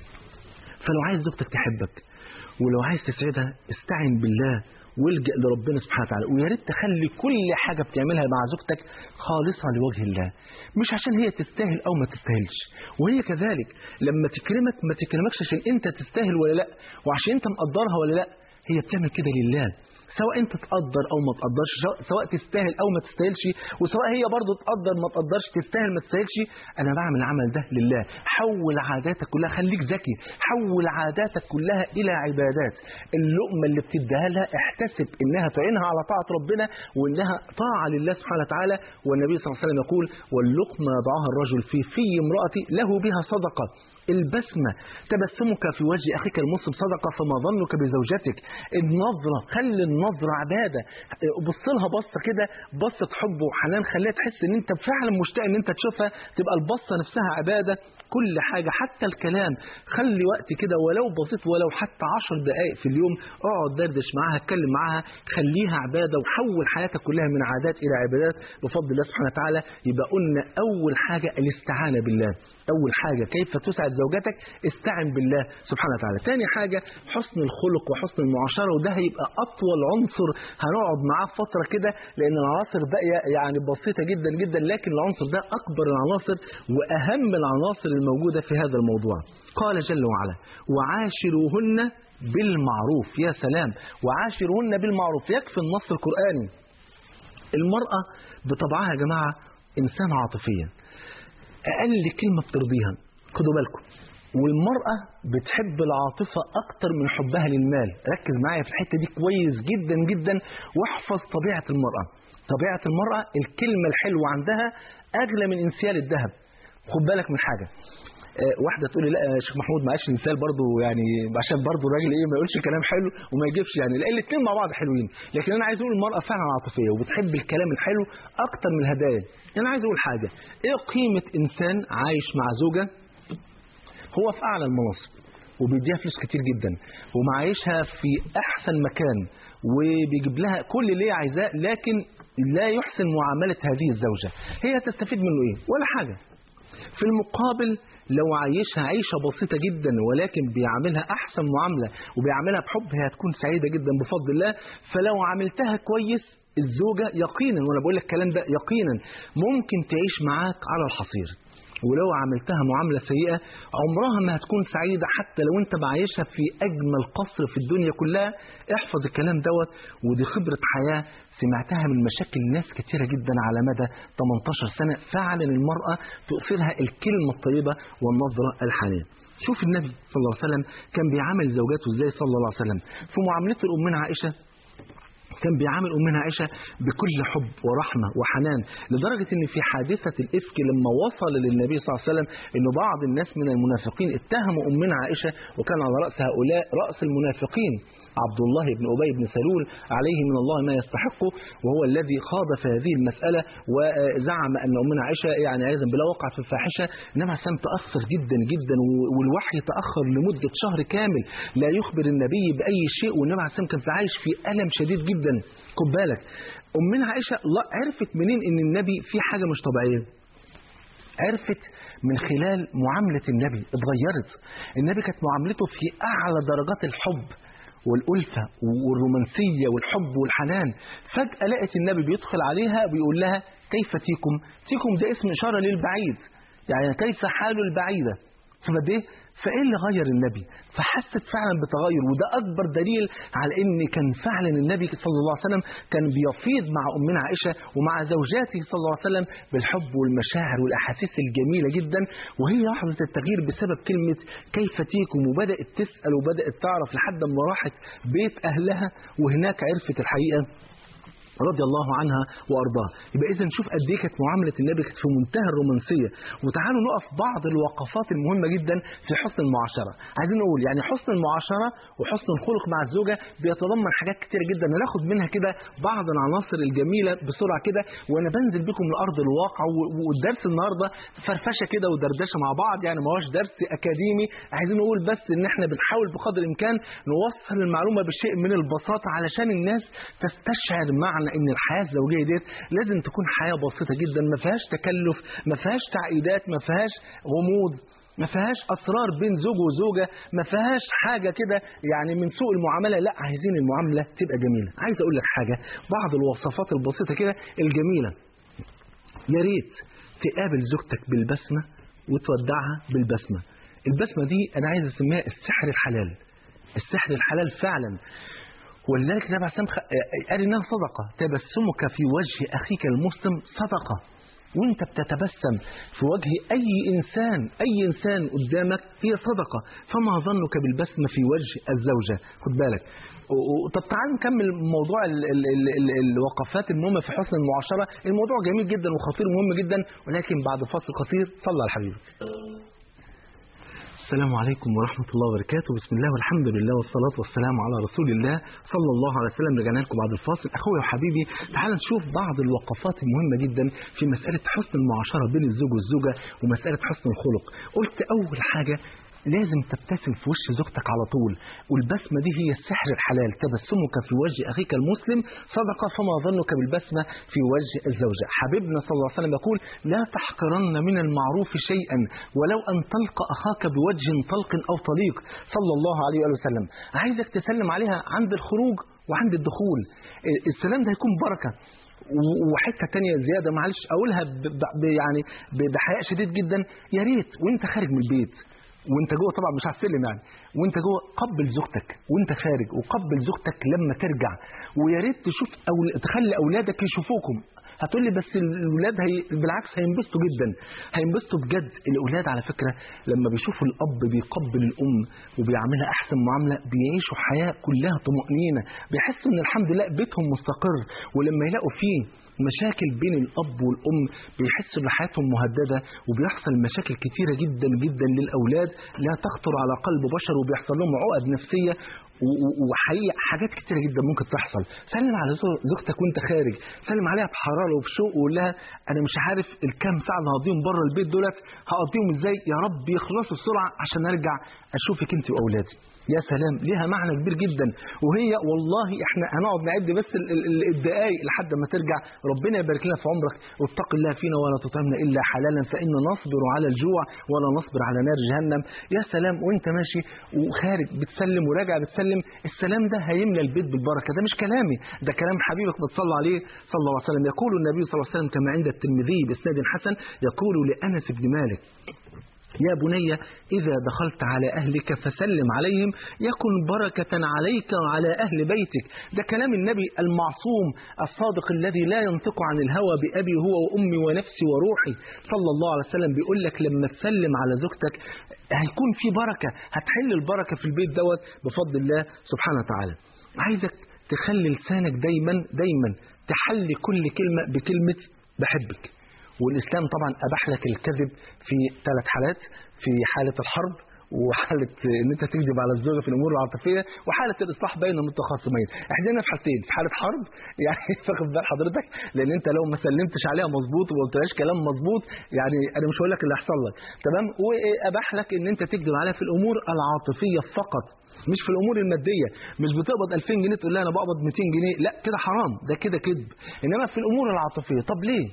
فلو عايز زوجتك تحبك ولو عايز تسعدها استعن بالله والجأ لربنا سبحانه وتعالى ويا ريت تخلي كل حاجة بتعملها مع زوجتك خالصة لوجه الله مش عشان هي تستاهل أو ما تستاهلش وهي كذلك لما تكرمك ما تكرمكش عشان أنت تستاهل ولا لا وعشان أنت مقدرها ولا لا هي بتعمل كده لله سواء انت تقدر او ما تقدرش سواء تستاهل او ما تستاهلش وسواء هي برضه تقدر ما تقدرش تستاهل ما تستاهلش انا بعمل العمل ده لله حول عاداتك كلها خليك ذكي حول عاداتك كلها الى عبادات اللقمه اللي بتديها لها احتسب انها تعينها على طاعه ربنا وانها طاعه لله سبحانه وتعالى والنبي صلى الله عليه وسلم يقول واللقمه يضعها الرجل في في امرأتي له بها صدقه البسمة تبسمك في وجه أخيك المسلم صدقة فما ظنك بزوجتك النظرة خلي النظرة عبادة بص لها بصة كده بصة حب وحنان خليها تحس ان انت فعلا مشتاق ان انت تشوفها تبقى البصة نفسها عبادة كل حاجة حتى الكلام خلي وقت كده ولو بسيط ولو حتى عشر دقائق في اليوم اقعد دردش معاها اتكلم معاها خليها عبادة وحول حياتك كلها من عادات إلى عبادات بفضل الله سبحانه وتعالى يبقى قلنا أول حاجة الاستعانة بالله أول حاجة كيف تسعد زوجتك استعن بالله سبحانه وتعالى ثاني حاجة حسن الخلق وحسن المعاشرة وده هيبقى أطول عنصر هنقعد معاه فترة كده لأن العناصر باقية يعني بسيطة جدا جدا لكن العنصر ده أكبر العناصر وأهم العناصر الموجودة في هذا الموضوع قال جل وعلا وعاشروهن بالمعروف يا سلام وعاشروهن بالمعروف يكفي النص القرآني المرأة بطبعها يا جماعة إنسان عاطفية أقل كلمة بترضيها خدوا بالكم والمرأة بتحب العاطفة أكتر من حبها للمال ركز معايا في الحتة دي كويس جدا جدا واحفظ طبيعة المرأة طبيعة المرأة الكلمة الحلوة عندها أغلى من انسيال الذهب خد بالك من حاجة آه، واحدة تقول لي لا يا شيخ محمود معلش مثال برضو يعني عشان برضو الراجل ايه ما يقولش كلام حلو وما يجيبش يعني لان الاثنين مع بعض حلوين لكن انا عايز اقول المرأة فعلا عاطفية وبتحب الكلام الحلو اكتر من الهدايا انا عايز اقول حاجة ايه قيمة انسان عايش مع زوجة هو في اعلى المناصب وبيديها فلوس كتير جدا ومعايشها في احسن مكان وبيجيب لها كل اللي هي عايزاه لكن لا يحسن معاملة هذه الزوجة هي تستفيد منه ايه ولا حاجة في المقابل لو عايشها عيشة بسيطة جدا ولكن بيعاملها أحسن معاملة وبيعاملها بحب هي هتكون سعيدة جدا بفضل الله فلو عاملتها كويس الزوجة يقينا وأنا بقول لك الكلام ده يقينا ممكن تعيش معاك على الحصير ولو عملتها معاملة سيئة عمرها ما هتكون سعيدة حتى لو انت معيشها في أجمل قصر في الدنيا كلها احفظ الكلام دوت ودي خبرة حياة سمعتها من مشاكل ناس كتيرة جدا على مدى 18 سنة فعلا المرأة تؤثرها الكلمة الطيبة والنظرة الحنية شوف النبي صلى الله عليه وسلم كان بيعامل زوجاته ازاي صلى الله عليه وسلم في معاملته لأمنا عائشة كان بيعامل أمنا عائشة بكل حب ورحمة وحنان لدرجة أن في حادثة الإفك لما وصل للنبي صلى الله عليه وسلم أن بعض الناس من المنافقين اتهموا أمنا عائشة وكان على رأس هؤلاء رأس المنافقين عبد الله بن أبي بن سلول عليه من الله ما يستحقه وهو الذي خاض في هذه المسألة وزعم أن أمنا عائشة يعني عياذا بالله وقع في الفاحشة إنما سام تأثر جدا جدا والوحي تأخر لمدة شهر كامل لا يخبر النبي بأي شيء والنبي عليه السلام كان في عايش في ألم شديد جدا خد بالك أمنا عائشة الله عرفت منين إن النبي في حاجة مش طبيعية عرفت من خلال معاملة النبي اتغيرت النبي كانت معاملته في أعلى درجات الحب والألفة والرومانسية والحب والحنان فجأة لقت النبي بيدخل عليها بيقول لها كيف تيكم تيكم ده اسم إشارة للبعيد يعني كيف حال البعيدة فقد ايه فايه اللي غير النبي فحست فعلا بتغير وده اكبر دليل على ان كان فعلا النبي صلى الله عليه وسلم كان بيفيض مع امنا عائشه ومع زوجاته صلى الله عليه وسلم بالحب والمشاعر والاحاسيس الجميله جدا وهي لحظه التغيير بسبب كلمه كيف تيكم وبدات تسال وبدات تعرف لحد ما راحت بيت اهلها وهناك عرفت الحقيقه رضي الله عنها وارضاها يبقى اذا نشوف قد ايه كانت معامله النبي كانت في منتهى الرومانسيه وتعالوا نقف بعض الوقفات المهمه جدا في حسن المعاشره عايزين نقول يعني حسن المعاشره وحسن الخلق مع الزوجه بيتضمن حاجات كتير جدا ناخد منها كده بعض العناصر الجميله بسرعه كده وانا بنزل بكم لارض الواقع والدرس النهارده فرفشه كده ودردشه مع بعض يعني ما هوش درس اكاديمي عايزين نقول بس ان احنا بنحاول بقدر الامكان نوصل المعلومه بشيء من البساطه علشان الناس تستشعر معنى ان الحياه الزوجيه ديت لازم تكون حياه بسيطه جدا ما فيهاش تكلف ما فيهاش تعقيدات ما فيهاش غموض ما فيهاش اسرار بين زوج وزوجه ما فيهاش حاجه كده يعني من سوء المعامله لا عايزين المعامله تبقى جميله عايز اقول لك حاجه بعض الوصفات البسيطه كده الجميله يا ريت تقابل زوجتك بالبسمه وتودعها بالبسمه البسمه دي انا عايز اسميها السحر الحلال السحر الحلال فعلا ولذلك النبي عليه الصلاه قال انها صدقه تبسمك في وجه اخيك المسلم صدقه وانت بتتبسم في وجه اي انسان اي انسان قدامك هي صدقه فما ظنك بالبسمه في وجه الزوجه خد بالك طب تعال نكمل موضوع ال ال ال ال الوقفات المهمه في حسن المعاشره الموضوع جميل جدا وخطير ومهم جدا ولكن بعد فاصل قصير صلى على حبيبك السلام عليكم ورحمة الله وبركاته بسم الله والحمد لله والصلاة والسلام على رسول الله صلى الله عليه وسلم رجعنا لكم بعد الفاصل أخويا وحبيبي تعال نشوف بعض الوقفات المهمة جدا في مسألة حسن المعاشرة بين الزوج والزوجة ومسألة حسن الخلق قلت أول حاجة لازم تبتسم في وش زوجتك على طول والبسمة دي هي السحر الحلال تبسمك في وجه أخيك المسلم صدقة فما ظنك بالبسمة في وجه الزوجة حبيبنا صلى الله عليه وسلم يقول لا تحقرن من المعروف شيئا ولو أن تلقى أخاك بوجه طلق أو طليق صلى الله عليه وآله وسلم عايزك تسلم عليها عند الخروج وعند الدخول السلام ده هيكون بركة وحته تانية زياده معلش اقولها ب ب يعني بحياء شديد جدا يا ريت وانت خارج من البيت وانت جوه طبعا مش على السلم يعني وانت جوه قبل زوجتك وانت خارج وقبل زوجتك لما ترجع ويا ريت تشوف أو تخلي اولادك يشوفوكم هتقول لي بس الولاد هي بالعكس هينبسطوا جدا هينبسطوا بجد الاولاد على فكره لما بيشوفوا الاب بيقبل الام وبيعملها احسن معامله بيعيشوا حياه كلها طمانينه بيحسوا ان الحمد لله بيتهم مستقر ولما يلاقوا فيه مشاكل بين الاب والام بيحسوا ان حياتهم مهدده وبيحصل مشاكل كتيره جدا جدا للاولاد لا تخطر على قلب بشر وبيحصل لهم عقد نفسيه و- و- وحقيقة حاجات كتيرة جدا ممكن تحصل سلم على زو- زوجتك وانت خارج سلم عليها بحرارة وبشوق وقول لها انا مش عارف الكام ساعة اللي هقضيهم بره البيت دولت هقضيهم ازاي يا رب يخلصوا بسرعة عشان ارجع اشوفك انت واولادي يا سلام ليها معنى كبير جدا وهي والله احنا هنقعد نعد بس ال- ال- ال- الدقايق لحد ما ترجع ربنا يبارك لنا في عمرك واتق الله فينا ولا تطعمنا الا حلالا فان نصبر على الجوع ولا نصبر على نار جهنم يا سلام وانت ماشي وخارج بتسلم وراجع بتسلم السلام ده هيملى البيت بالبركه ده مش كلامي ده كلام حبيبك بتصلى عليه صلى الله عليه وسلم يقول النبي صلى الله عليه وسلم كما عند الترمذي باسناد حسن يقول لانس بن مالك يا بني إذا دخلت على أهلك فسلم عليهم يكن بركة عليك وعلى أهل بيتك ده كلام النبي المعصوم الصادق الذي لا ينطق عن الهوى بأبي هو وأمي ونفسي وروحي صلى الله عليه وسلم بيقول لك لما تسلم على زوجتك هيكون في بركة هتحل البركة في البيت دوت بفضل الله سبحانه وتعالى عايزك تخلي لسانك دايما دايما تحلي كل كلمة بكلمة بحبك والإسلام طبعا أباح لك الكذب في ثلاث حالات في حالة الحرب وحالة ان انت تكذب على الزوجة في الامور العاطفية وحالة الاصلاح بين المتخاصمين احنا في حالتين في حالة حرب يعني واخد بال حضرتك لان انت لو ما سلمتش عليها مظبوط وما قلتلهاش كلام مظبوط يعني انا مش هقول لك اللي هيحصل لك تمام واباح لك ان انت تكذب عليها في الامور العاطفية فقط مش في الامور الماديه مش بتقبض 2000 جنيه تقول لها انا بقبض 200 جنيه لا كده حرام ده كده كذب انما في الامور العاطفيه طب ليه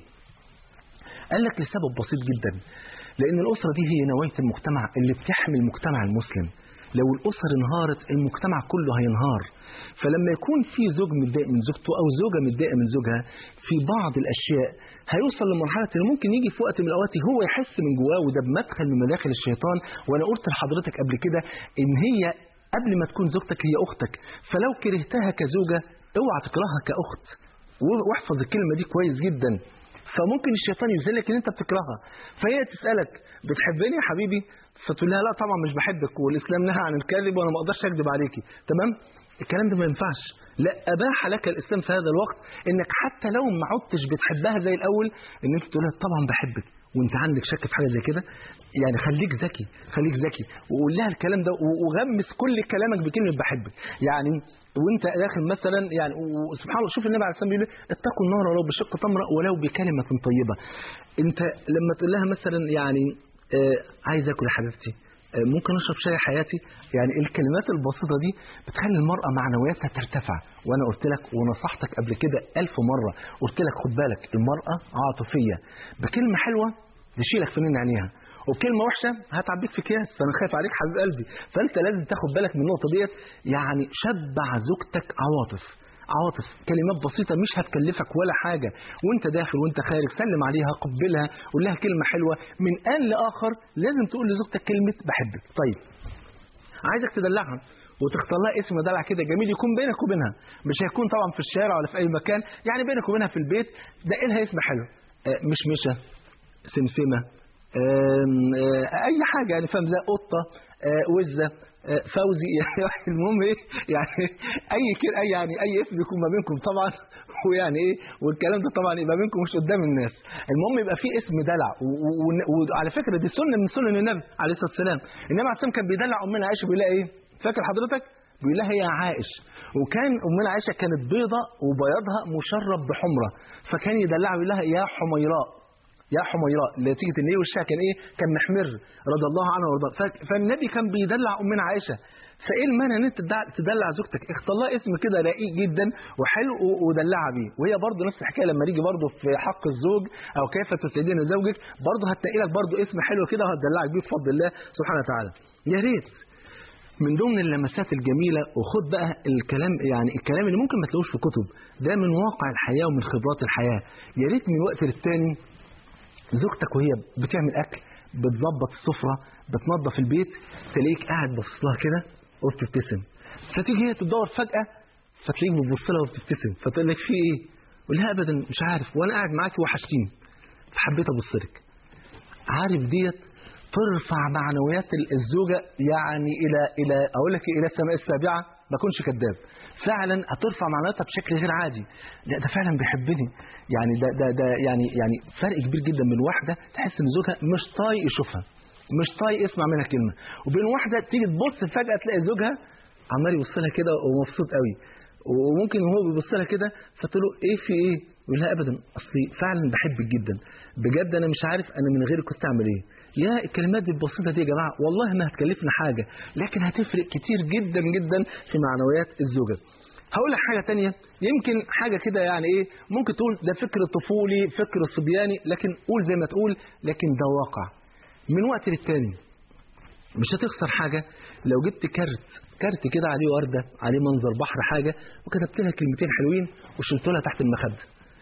قال لك لسبب بسيط جدا لأن الأسرة دي هي نواة المجتمع اللي بتحمي المجتمع المسلم لو الأسر انهارت المجتمع كله هينهار فلما يكون في زوج متضايق من زوجته أو زوجة متضايقة من زوجها في بعض الأشياء هيوصل لمرحلة إن ممكن يجي في وقت من الأوقات هو يحس من جواه وده بمدخل من مداخل الشيطان وأنا قلت لحضرتك قبل كده إن هي قبل ما تكون زوجتك هي أختك فلو كرهتها كزوجة اوعى تكرهها كأخت واحفظ الكلمة دي كويس جدا فممكن الشيطان يذلك ان انت بتكرهها فهي تسالك بتحبني يا حبيبي فتقول لها لا طبعا مش بحبك والاسلام نهى عن الكذب وانا ما اقدرش اكذب عليكي تمام الكلام ده ما ينفعش لا اباح لك الاسلام في هذا الوقت انك حتى لو ما عدتش بتحبها زي الاول ان انت تقول لها طبعا بحبك وانت عندك شك في حاجه زي كده يعني خليك ذكي خليك ذكي وقول لها الكلام ده وغمس كل كلامك بكلمه بحبك يعني وانت داخل مثلا يعني وسبحان الله شوف النبي عليه الصلاه والسلام بيقول اتقوا النار ولو بشق تمره ولو بكلمه طيبه انت لما تقول لها مثلا يعني آه عايز اكل يا حبيبتي آه ممكن اشرب شاي حياتي يعني الكلمات البسيطه دي بتخلي المراه معنوياتها ترتفع وانا قلت لك ونصحتك قبل كده ألف مره قلت لك خد بالك المراه عاطفيه بكلمه حلوه تشيلك في من عينيها وكلمه وحشه هتعبيك في اكياس فانا خايف عليك حبيب قلبي فانت لازم تاخد بالك من النقطه ديت يعني شبع زوجتك عواطف عواطف كلمات بسيطة مش هتكلفك ولا حاجة وانت داخل وانت خارج سلم عليها قبلها قول لها كلمة حلوة من آن لآخر لازم تقول لزوجتك كلمة بحبك طيب عايزك تدلعها وتختار لها اسم دلع كده جميل يكون بينك وبينها مش هيكون طبعا في الشارع ولا في اي مكان يعني بينك وبينها في البيت ده لها اسم حلو آه مش مشة سمسمة اي حاجه يعني فاهم زي قطه وزه فوزي يعني المهم ايه يعني اي كده اي يعني اي اسم يكون ما بينكم طبعا ويعني ايه والكلام ده طبعا يبقى بينكم مش قدام الناس المهم يبقى في اسم دلع وعلى فكره دي سنه من سنن النبي عليه الصلاه والسلام النبي عليه الصلاه والسلام كان بيدلع امنا عائشه بيقول لها ايه فاكر حضرتك بيقول لها يا عائش وكان امنا عائشه كانت بيضه وبياضها مشرب بحمره فكان يدلعها يقول لها يا حميراء يا حميراء نتيجة ان ايه وشها كان ايه كان محمر رضي الله عنه وارضاه فالنبي كان بيدلع امنا عائشه فايه المانع ان انت تدلع زوجتك اختار لها اسم كده رقيق جدا وحلو ودلعها بيه وهي برضه نفس الحكايه لما نيجي برضه في حق الزوج او كيف تسعدين زوجك برضه هتلاقي لك برضه اسم حلو كده وهتدلعك بيه بفضل الله سبحانه وتعالى يا ريت من ضمن اللمسات الجميله وخد بقى الكلام يعني الكلام اللي ممكن ما تلاقوش في كتب ده من واقع الحياه ومن خبرات الحياه يا ريت من وقت للتاني زوجتك وهي بتعمل اكل بتظبط السفره بتنظف البيت تلاقيك قاعد باصص لها كده وبتبتسم فتيجي هي تدور فجاه فتلاقيك بتبص لها وبتبتسم فتقول لك في ايه يقول لها ابدا مش عارف وانا قاعد معاكي وحشتيني فحبيت ابص لك عارف ديت ترفع معنويات الزوجه يعني الى الى اقول لك الى السماء السابعه ما اكونش كذاب فعلا هترفع معنوياتها بشكل غير عادي لا ده فعلا بيحبني يعني ده ده ده يعني يعني فرق كبير جدا من واحده تحس ان زوجها مش طايق يشوفها مش طايق يسمع منها كلمه وبين واحده تيجي تبص فجاه تلاقي زوجها عمال يبص لها كده ومبسوط قوي وممكن وهو بيبص لها كده فتقول له ايه في ايه يقول لها ابدا اصلي فعلا بحبك جدا بجد انا مش عارف انا من غيرك كنت اعمل ايه يا الكلمات دي البسيطه دي يا جماعه والله ما هتكلفنا حاجه لكن هتفرق كتير جدا جدا في معنويات الزوجه هقول لك حاجه تانية يمكن حاجه كده يعني ايه ممكن تقول ده فكر طفولي فكر صبياني لكن قول زي ما تقول لكن ده واقع من وقت للتاني مش هتخسر حاجه لو جبت كارت كارت كده عليه ورده عليه منظر بحر حاجه وكتبت لها كلمتين حلوين وشلت لها تحت المخده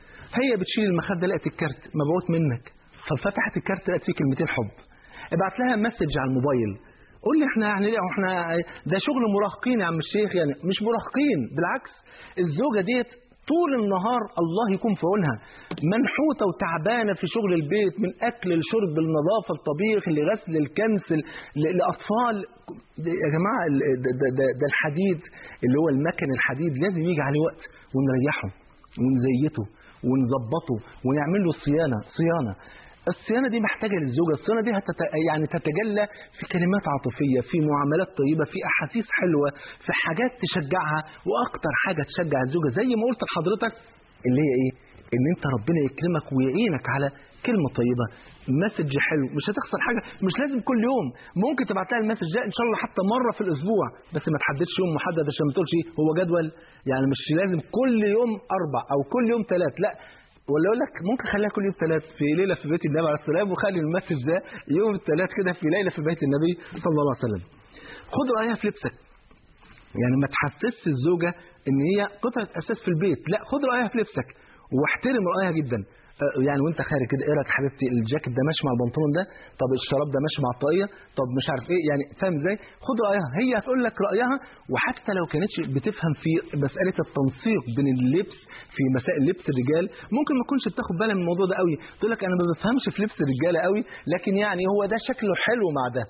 هي بتشيل المخده لقت الكارت مبعوث منك ففتحت الكارت لقت فيه كلمتين حب ابعت لها مسج على الموبايل قول لي احنا يعني احنا ده شغل مراهقين يا عم الشيخ يعني مش مراهقين بالعكس الزوجه ديت طول النهار الله يكون في عونها منحوته وتعبانه في شغل البيت من اكل لشرب النظافه الطبيخ لغسل الكنس ل- لاطفال يا جماعه ال- ده, ده, ده, ده الحديد اللي هو المكن الحديد لازم يجي عليه وقت ونريحه ونزيته ونظبطه ونعمل له صيانه صيانه الصيانه دي محتاجه للزوجه الصيانه دي هتت... يعني تتجلى في كلمات عاطفيه في معاملات طيبه في احاسيس حلوه في حاجات تشجعها واكتر حاجه تشجع الزوجه زي ما قلت لحضرتك اللي هي ايه ان انت ربنا يكرمك ويعينك على كلمه طيبه مسج حلو مش هتخسر حاجه مش لازم كل يوم ممكن تبعت لها المسج ده ان شاء الله حتى مره في الاسبوع بس ما تحددش يوم محدد عشان ما تقولش هو جدول يعني مش لازم كل يوم اربع او كل يوم ثلاث لا ولا اقول لك ممكن خليها كل يوم ثلاث في ليله في بيت النبي عليه السلام وخلي المسج ده يوم الثلاث كده في ليله في بيت النبي صلى الله عليه وسلم خد رايها في لبسك يعني ما تحسسش الزوجه ان هي قطعه اساس في البيت لا خد رايها في لبسك واحترم رايها جدا آه، يعني وانت خارج كده ايه رايك يا حبيبتي الجاكيت ده ماشي مع البنطلون ده طب الشراب ده ماشي مع الطاقيه طب مش عارف ايه يعني فاهم ازاي خد رايها هي هتقول لك رايها وحتى لو كانتش بتفهم في مساله التنسيق بين اللبس في مسائل لبس الرجال ممكن ما تكونش بتاخد بالها من الموضوع ده قوي تقول لك انا ما بفهمش في لبس الرجاله قوي لكن يعني هو ده شكله حلو مع ده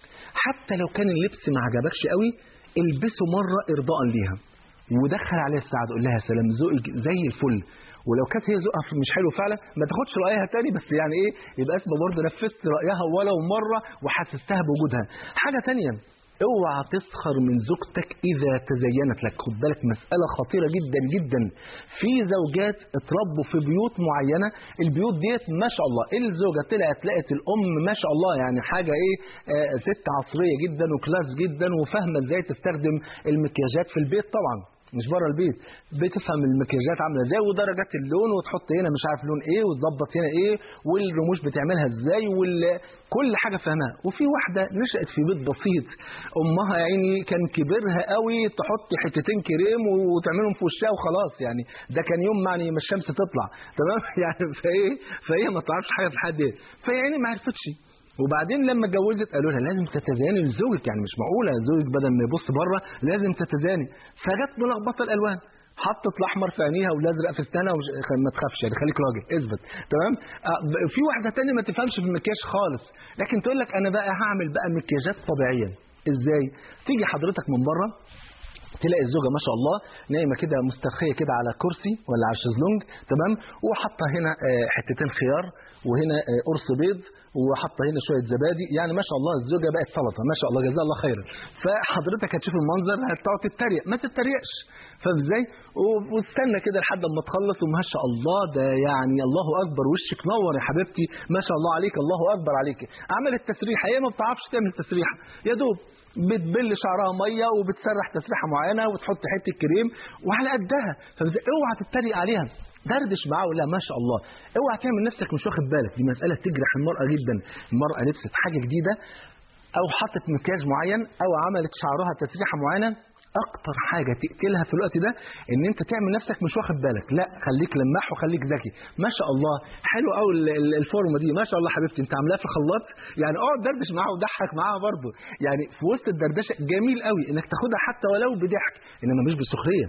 حتى لو كان اللبس ما عجبكش قوي البسه مره ارضاء ليها ودخل عليها السعاده قول لها يا سلام ذوقك زي الفل ولو كانت هي ذوقها مش حلو فعلا ما تاخدش رايها تاني بس يعني ايه يبقى اسمه برضه نفذت رايها ولو مره وحسستها بوجودها حاجه تانية اوعى تسخر من زوجتك اذا تزينت لك خد بالك مساله خطيره جدا جدا في زوجات اتربوا في بيوت معينه البيوت ديت ما شاء الله الزوجه طلعت لقت الام ما شاء الله يعني حاجه ايه آه ست عصريه جدا وكلاس جدا وفاهمه ازاي تستخدم المكياجات في البيت طبعا مش بره البيت بتفهم المكياجات عامله ازاي ودرجات اللون وتحط هنا مش عارف لون ايه وتظبط هنا ايه والرموش بتعملها ازاي وال... كل حاجه فاهمها وفي واحده نشات في بيت بسيط امها يا عيني كان كبرها قوي تحط حتتين كريم وتعملهم في وشها وخلاص يعني ده كان يوم يعني ما الشمس تطلع تمام يعني فايه فهي ما تعرفش حاجه في الحد دي فهي عيني ما عرفتش وبعدين لما اتجوزت قالوا لها لازم تتزاني لزوجك يعني مش معقوله زوجك بدل ما يبص بره لازم تتزاني فجت ملخبطه الالوان حطت الاحمر في عينيها والازرق في اسنانها ومش... ما تخافش يعني خليك راجل اثبت تمام آه، ب- في واحده تانية ما تفهمش في المكياج خالص لكن تقول لك انا بقى هعمل بقى مكياجات طبيعيه ازاي تيجي حضرتك من بره تلاقي الزوجه ما شاء الله نايمه كده مسترخيه كده على كرسي ولا على شезлونج تمام وحاطه هنا آه، حتتين خيار وهنا آه، قرص بيض وحاطه هنا شويه زبادي يعني ما شاء الله الزوجه بقت سلطه ما شاء الله جزاها الله خيرا فحضرتك هتشوف المنظر هتقعد تتريق ما تتريقش فاهم ازاي و- واستنى كده لحد اما تخلص وما شاء الله ده يعني الله اكبر وشك نور يا حبيبتي ما شاء الله عليك الله اكبر عليك عملت تسريحه هي ما بتعرفش تعمل تسريحه يا دوب بتبل شعرها ميه وبتسرح تسريحه معينه وتحط حته كريم وعلى قدها فازاي اوعى تتريق عليها دردش معاه ولا ما شاء الله اوعى تعمل نفسك مش واخد بالك دي مساله تجرح المراه جدا المراه لبست حاجه جديده او حطت مكياج معين او عملت شعرها تسريحه معينه اكتر حاجه تقتلها في الوقت ده ان انت تعمل نفسك مش واخد بالك لا خليك لماح وخليك ذكي ما شاء الله حلو قوي الفورمه دي ما شاء الله حبيبتي انت عاملاها في الخلاط يعني اقعد دردش معاها وضحك معاها برضه يعني في وسط الدردشه جميل قوي انك تاخدها حتى ولو بضحك انما مش بسخريه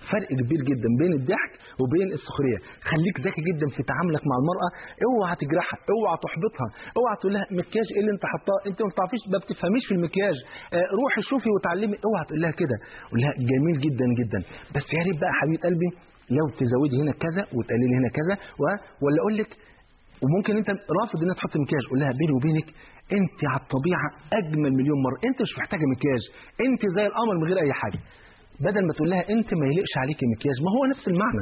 فرق كبير جدا بين الضحك وبين السخريه خليك ذكي جدا في تعاملك مع المراه اوعى تجرحها اوعى تحبطها اوعى تقول لها مكياج ايه اللي انت حطاه انت ما بتعرفيش ما بتفهميش في المكياج آه روحي شوفي وتعلمي اوعى تقول لها كده قول لها جميل جدا جدا بس يا ريت بقى حبيبه قلبي لو تزودي هنا كذا وتقللي هنا كذا و... ولا اقول لك وممكن انت رافض انها تحط مكياج قول لها بيني وبينك انت على الطبيعه اجمل مليون مره انت مش محتاجه مكياج انت زي القمر من غير اي حاجه بدل ما تقول لها انت ما يليقش عليكي مكياج ما هو نفس المعنى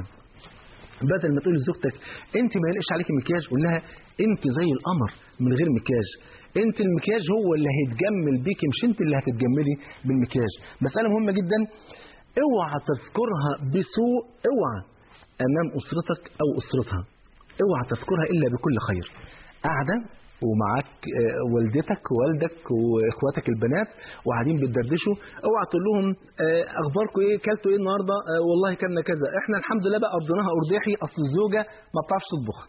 بدل ما تقول لزوجتك انت ما يليقش عليكي مكياج قول لها انت زي القمر من غير مكياج انت المكياج هو اللي هيتجمل بيكي مش انت اللي هتتجملي بالمكياج مساله مهمه جدا اوعى تذكرها بسوء اوعى امام اسرتك او اسرتها اوعى تذكرها الا بكل خير قاعده ومعاك آه، والدتك ووالدك واخواتك البنات وقاعدين بتدردشوا اوعى تقول لهم آه، اخباركم ايه كلتوا ايه النهارده آه، والله كلنا كذا احنا الحمد لله بقى قضيناها ارداحي اصل الزوجه ما بتعرفش تطبخ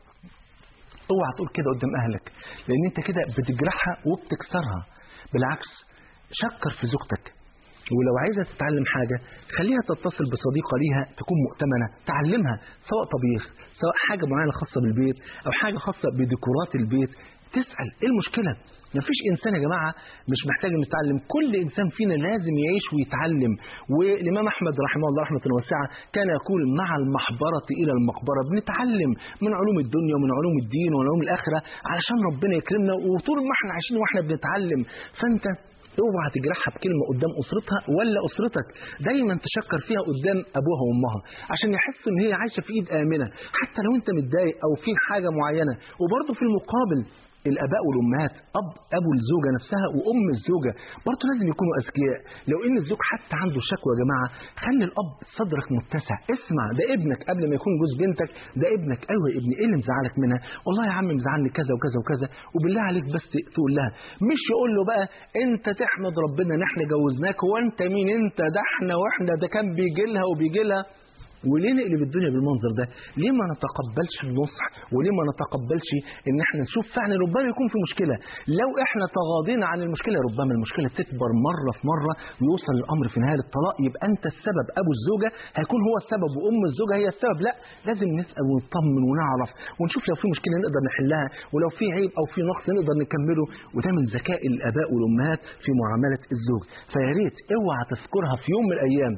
اوعى تقول كده قدام اهلك لان انت كده بتجرحها وبتكسرها بالعكس شكر في زوجتك ولو عايزه تتعلم حاجه خليها تتصل بصديقه ليها تكون مؤتمنه تعلمها سواء طبيخ سواء حاجه معينه خاصه بالبيت او حاجه خاصه بديكورات البيت تسال ايه المشكله مفيش انسان يا جماعه مش محتاج انه يتعلم كل انسان فينا لازم يعيش ويتعلم والامام احمد رحمه الله رحمه واسعه كان يقول مع المحبره الى المقبره بنتعلم من علوم الدنيا ومن علوم الدين ومن علوم الاخره علشان ربنا يكرمنا وطول ما احنا عايشين واحنا بنتعلم فانت اوعى تجرحها بكلمه قدام اسرتها ولا اسرتك دايما تشكر فيها قدام ابوها وامها عشان يحسوا ان هي عايشه في ايد امنه حتى لو انت متضايق او في حاجه معينه وبرضه في المقابل الاباء والامهات اب ابو الزوجه نفسها وام الزوجه برضه لازم يكونوا اذكياء لو ان الزوج حتى عنده شكوى يا جماعه خلي الاب صدرك متسع اسمع ده ابنك قبل ما يكون جوز بنتك ده ابنك ايوه يا ابني ايه اللي مزعلك منها والله يا عم مزعلني كذا وكذا وكذا وبالله عليك بس تقول لها مش يقول له بقى انت تحمد ربنا ان احنا جوزناك هو انت مين انت ده احنا واحنا ده كان بيجي لها وبيجي لها وليه نقلب الدنيا بالمنظر ده ليه ما نتقبلش النصح وليه ما نتقبلش ان احنا نشوف فعلا ربما يكون في مشكله لو احنا تغاضينا عن المشكله ربما المشكله تكبر مره في مره ويوصل الامر في نهايه الطلاق يبقى انت السبب ابو الزوجه هيكون هو السبب وام الزوجه هي السبب لا لازم نسال ونطمن ونعرف ونشوف لو في مشكله نقدر نحلها ولو في عيب او في نقص نقدر نكمله وده من ذكاء الاباء والامهات في معامله الزوج فيا ريت اوعى تذكرها في يوم من الايام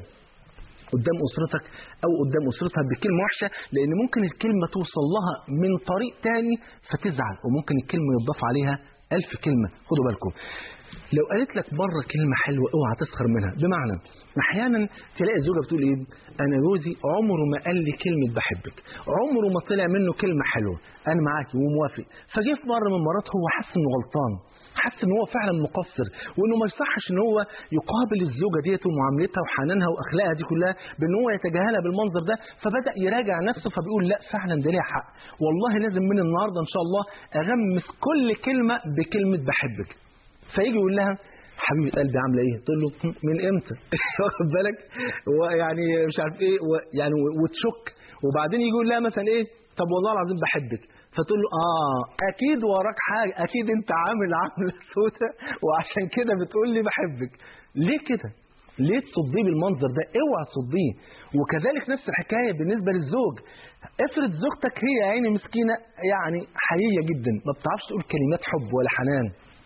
قدام اسرتك او قدام اسرتها بكلمه وحشه لان ممكن الكلمه توصل لها من طريق تاني فتزعل وممكن الكلمه يضاف عليها ألف كلمه خدوا بالكم لو قالت لك بره كلمه حلوه اوعى تسخر منها بمعنى احيانا تلاقي الزوجه بتقول ايه انا جوزي عمره ما قال لي كلمه بحبك عمره ما طلع منه كلمه حلوه انا معاكي وموافق فجه في مره من المرات هو حس انه غلطان حس ان هو فعلا مقصر وانه ما يصحش ان هو يقابل الزوجه ديت ومعاملتها وحنانها واخلاقها دي كلها بان هو يتجاهلها بالمنظر ده فبدا يراجع نفسه فبيقول لا فعلا ده ليها حق والله لازم من النهارده ان شاء الله اغمس كل كلمه بكلمه بحبك فيجي يقول لها حبيبه قلبي عامله ايه؟ تقول له من امتى؟ واخد بالك؟ ويعني مش عارف ايه يعني وتشك وبعدين يجي يقول لها مثلا ايه؟ طب والله العظيم بحبك فتقول له اه اكيد وراك حاجه اكيد انت عامل عامله سودة وعشان كده بتقول لي بحبك ليه كده ليه تصديه بالمنظر ده اوعى تصديه وكذلك نفس الحكايه بالنسبه للزوج افرض زوجتك هي يا عيني مسكينه يعني حقيقيه جدا ما بتعرفش تقول كلمات حب ولا حنان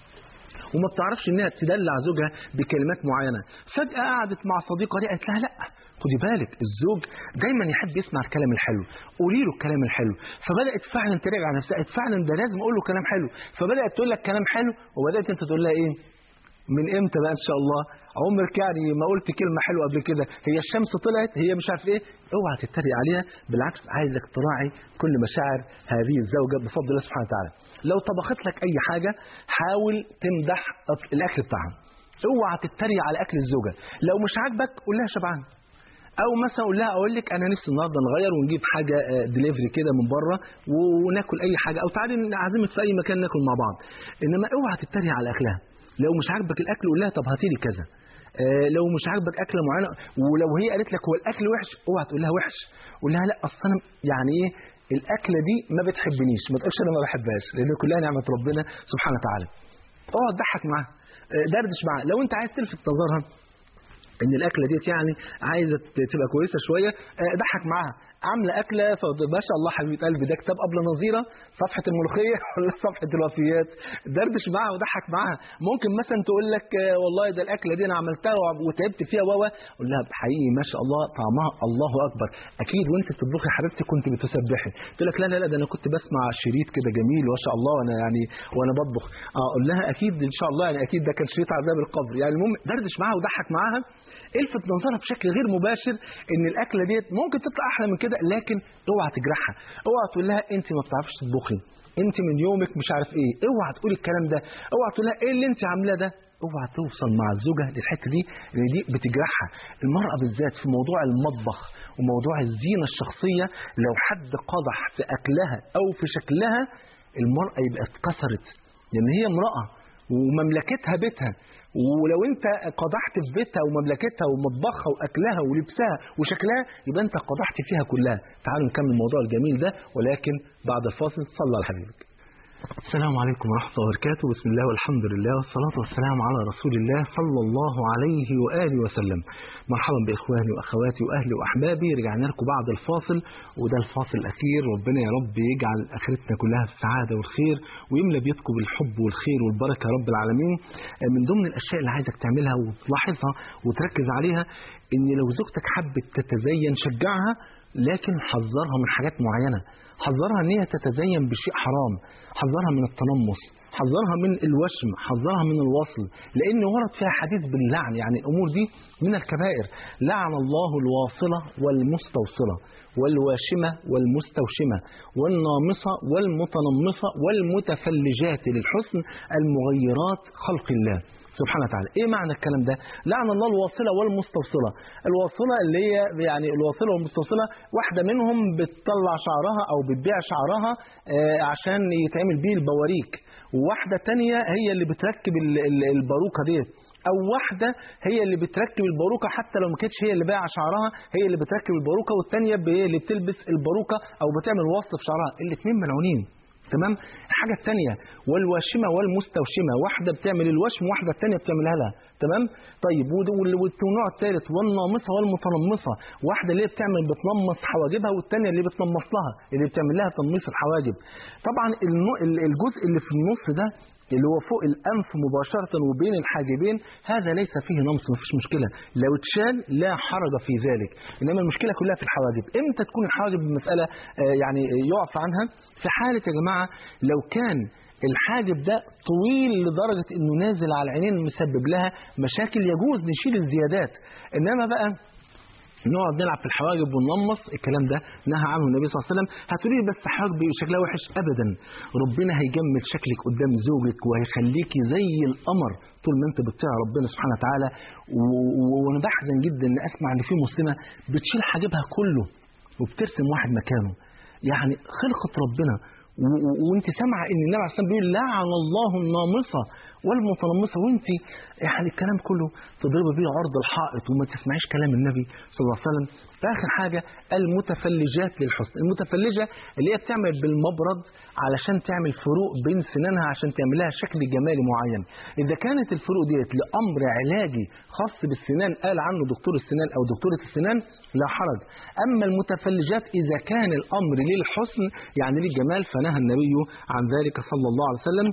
وما بتعرفش انها تدلع زوجها بكلمات معينه فجاه قعدت مع صديقه دي قالت لها لا خدي بالك الزوج دايما يحب يسمع الكلام الحلو قولي له الكلام الحلو فبدات فعلا تراجع نفسها قالت فعلا ده لازم اقول له كلام حلو فبدات تقول لك كلام حلو وبدات انت تقول لها ايه من امتى بقى ان شاء الله عمرك يعني ما قلت كلمه حلوه قبل كده هي الشمس طلعت هي مش عارف ايه اوعى تتريق عليها بالعكس عايزك تراعي كل مشاعر هذه الزوجه بفضل الله سبحانه وتعالى لو طبخت لك اي حاجه حاول تمدح الاكل بتاعها اوعى تتريق على اكل الزوجه لو مش عاجبك قول لها شبعان او مثلا اقول لها اقول لك انا نفسي النهارده نغير ونجيب حاجه دليفري كده من بره وناكل اي حاجه او تعالي نعزمك في اي مكان ناكل مع بعض انما اوعى تتريق على اكلها لو مش عاجبك الاكل قول لها طب هاتي لي كذا آه لو مش عاجبك اكله معينه ولو هي قالت لك هو الاكل وحش اوعى تقول لها وحش قول لها لا اصل انا يعني ايه الاكله دي ما بتحبنيش ما تقولش انا ما بحبهاش لان كلها نعمه ربنا سبحانه وتعالى اقعد ضحك معاها آه دردش معاها لو انت عايز تلفت نظرها ان الاكله ديت يعني عايزه ت- تبقى كويسه شويه آه، ضحك معاها عامله اكله فد- ما شاء الله حبيبه قلبي ده كتاب ابله نظيره صفحه الملوخيه ولا صفحه الوفيات دردش معاها وضحك معاها ممكن مثلا تقول لك آه، والله ده الاكله دي انا عملتها وع- وتعبت فيها و قول لها حقيقي ما شاء الله طعمها الله اكبر اكيد وانت بتطبخي يا حبيبتي كنت بتسبحي تقول لك لا لا لا ده انا كنت بسمع شريط كده جميل ما شاء الله وانا يعني وانا بطبخ اه اقول لها اكيد ان شاء الله يعني اكيد ده كان شريط عذاب القبر يعني المهم دردش معاها وضحك معاها الفت نظرها بشكل غير مباشر ان الاكله ديت ممكن تطلع احلى من كده لكن اوعى تجرحها اوعى تقول لها انت ما بتعرفيش تطبخي انت من يومك مش عارف ايه اوعى تقول الكلام ده اوعى تقول لها ايه اللي انت عاملاه ده اوعى توصل مع الزوجه للحته دي لان دي بتجرحها المراه بالذات في موضوع المطبخ وموضوع الزينه الشخصيه لو حد قدح في اكلها او في شكلها المراه يبقى اتكسرت لان هي امراه ومملكتها بيتها ولو انت قدحت في بيتها ومملكتها ومطبخها واكلها ولبسها وشكلها يبقى انت قدحت فيها كلها تعالوا نكمل الموضوع الجميل ده ولكن بعد الفاصل صلى على حبيبك السلام عليكم ورحمة الله وبركاته بسم الله والحمد لله والصلاة والسلام على رسول الله صلى الله عليه وآله وسلم مرحبا بإخواني وأخواتي وأهلي وأحبابي رجعنا لكم بعد الفاصل وده الفاصل الأخير ربنا يا رب يجعل آخرتنا كلها في السعادة والخير ويملى بيتكم بالحب والخير والبركة يا رب العالمين من ضمن الأشياء اللي عايزك تعملها وتلاحظها وتركز عليها إن لو زوجتك حبت تتزين شجعها لكن حذرها من حاجات معينة حذرها ان هي تتزين بشيء حرام حذرها من التنمص حذرها من الوشم حذرها من الوصل لان ورد فيها حديث باللعن يعني الامور دي من الكبائر لعن الله الواصله والمستوصله والواشمه والمستوشمه والنامصه والمتنمصه والمتفلجات للحسن المغيرات خلق الله سبحانه وتعالى ايه معنى الكلام ده لعن الله الواصله والمستوصله الواصله اللي هي يعني الواصله والمستوصله واحده منهم بتطلع شعرها او بتبيع شعرها آه، عشان يتعمل بيه البواريك وواحده تانية هي اللي بتركب ال- ال- الباروكه ديت او واحده هي اللي بتركب الباروكه حتى لو ما كانتش هي اللي بايعه شعرها هي اللي بتركب الباروكه والتانية ب- هي اللي بتلبس الباروكه او بتعمل وصل في شعرها الاثنين ملعونين تمام الحاجة الثانية والواشمة والمستوشمة واحدة بتعمل الوشم واحدة الثانية بتعملها لها تمام طيب ود- وال- والنوع الثالث والنامصة والمتنمصة واحدة اللي هي بتعمل بتنمص حواجبها والثانية اللي بتنمص لها اللي بتعمل لها تنميص الحواجب طبعا النوع- ال- الجزء اللي في النص ده اللي هو فوق الأنف مباشرة وبين الحاجبين هذا ليس فيه نمص مفيش مشكلة لو اتشال لا حرج في ذلك إنما المشكلة كلها في الحواجب إمتى تكون الحواجب مسألة آه، يعني يعفى عنها في حالة يا جماعة لو كان الحاجب ده طويل لدرجة انه نازل على العينين مسبب لها مشاكل يجوز نشيل الزيادات انما بقى نقعد نلعب في الحواجب وننمص الكلام ده نهى عنه النبي صلى الله عليه وسلم هتقولي لي بس حواجب شكلها وحش ابدا ربنا هيجمل شكلك قدام زوجك وهيخليكي زي القمر طول ما انت بتطيع ربنا سبحانه وتعالى و- و- وانا بحزن جدا ان اسمع ان في مسلمه بتشيل حاجبها كله وبترسم واحد مكانه يعني خلقة ربنا و- و- وانت سامعه ان النبي عليه الصلاه والسلام بيقول لعن الله النامصه والمتنمصه وانت يعني الكلام كله تضربي بيه عرض الحائط وما تسمعيش كلام النبي صلى الله عليه وسلم اخر حاجه المتفلجات للحسن المتفلجه اللي هي بتعمل بالمبرد علشان تعمل فروق بين سنانها عشان تعمل لها شكل جمالي معين اذا كانت الفروق ديت لامر علاجي خاص بالسنان قال عنه دكتور السنان او دكتوره السنان لا حرج اما المتفلجات اذا كان الامر للحسن يعني للجمال فنهى النبي عن ذلك صلى الله عليه وسلم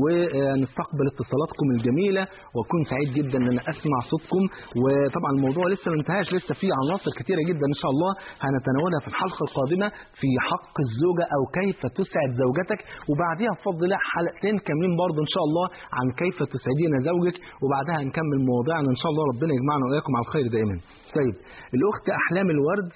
ونستقبل اتصالاتكم الجميله واكون سعيد جدا ان انا اسمع صوتكم وطبعا الموضوع لسه ما انتهاش لسه في عناصر كتيره جدا ان شاء الله هنتناولها في الحلقه القادمه في حق الزوجه او كيف تسعد زوجتك وبعديها بفضل الله حلقتين كاملين برضه ان شاء الله عن كيف تسعدين زوجك وبعدها هنكمل مواضيعنا ان شاء الله ربنا يجمعنا واياكم على الخير دائما. طيب الاخت احلام الورد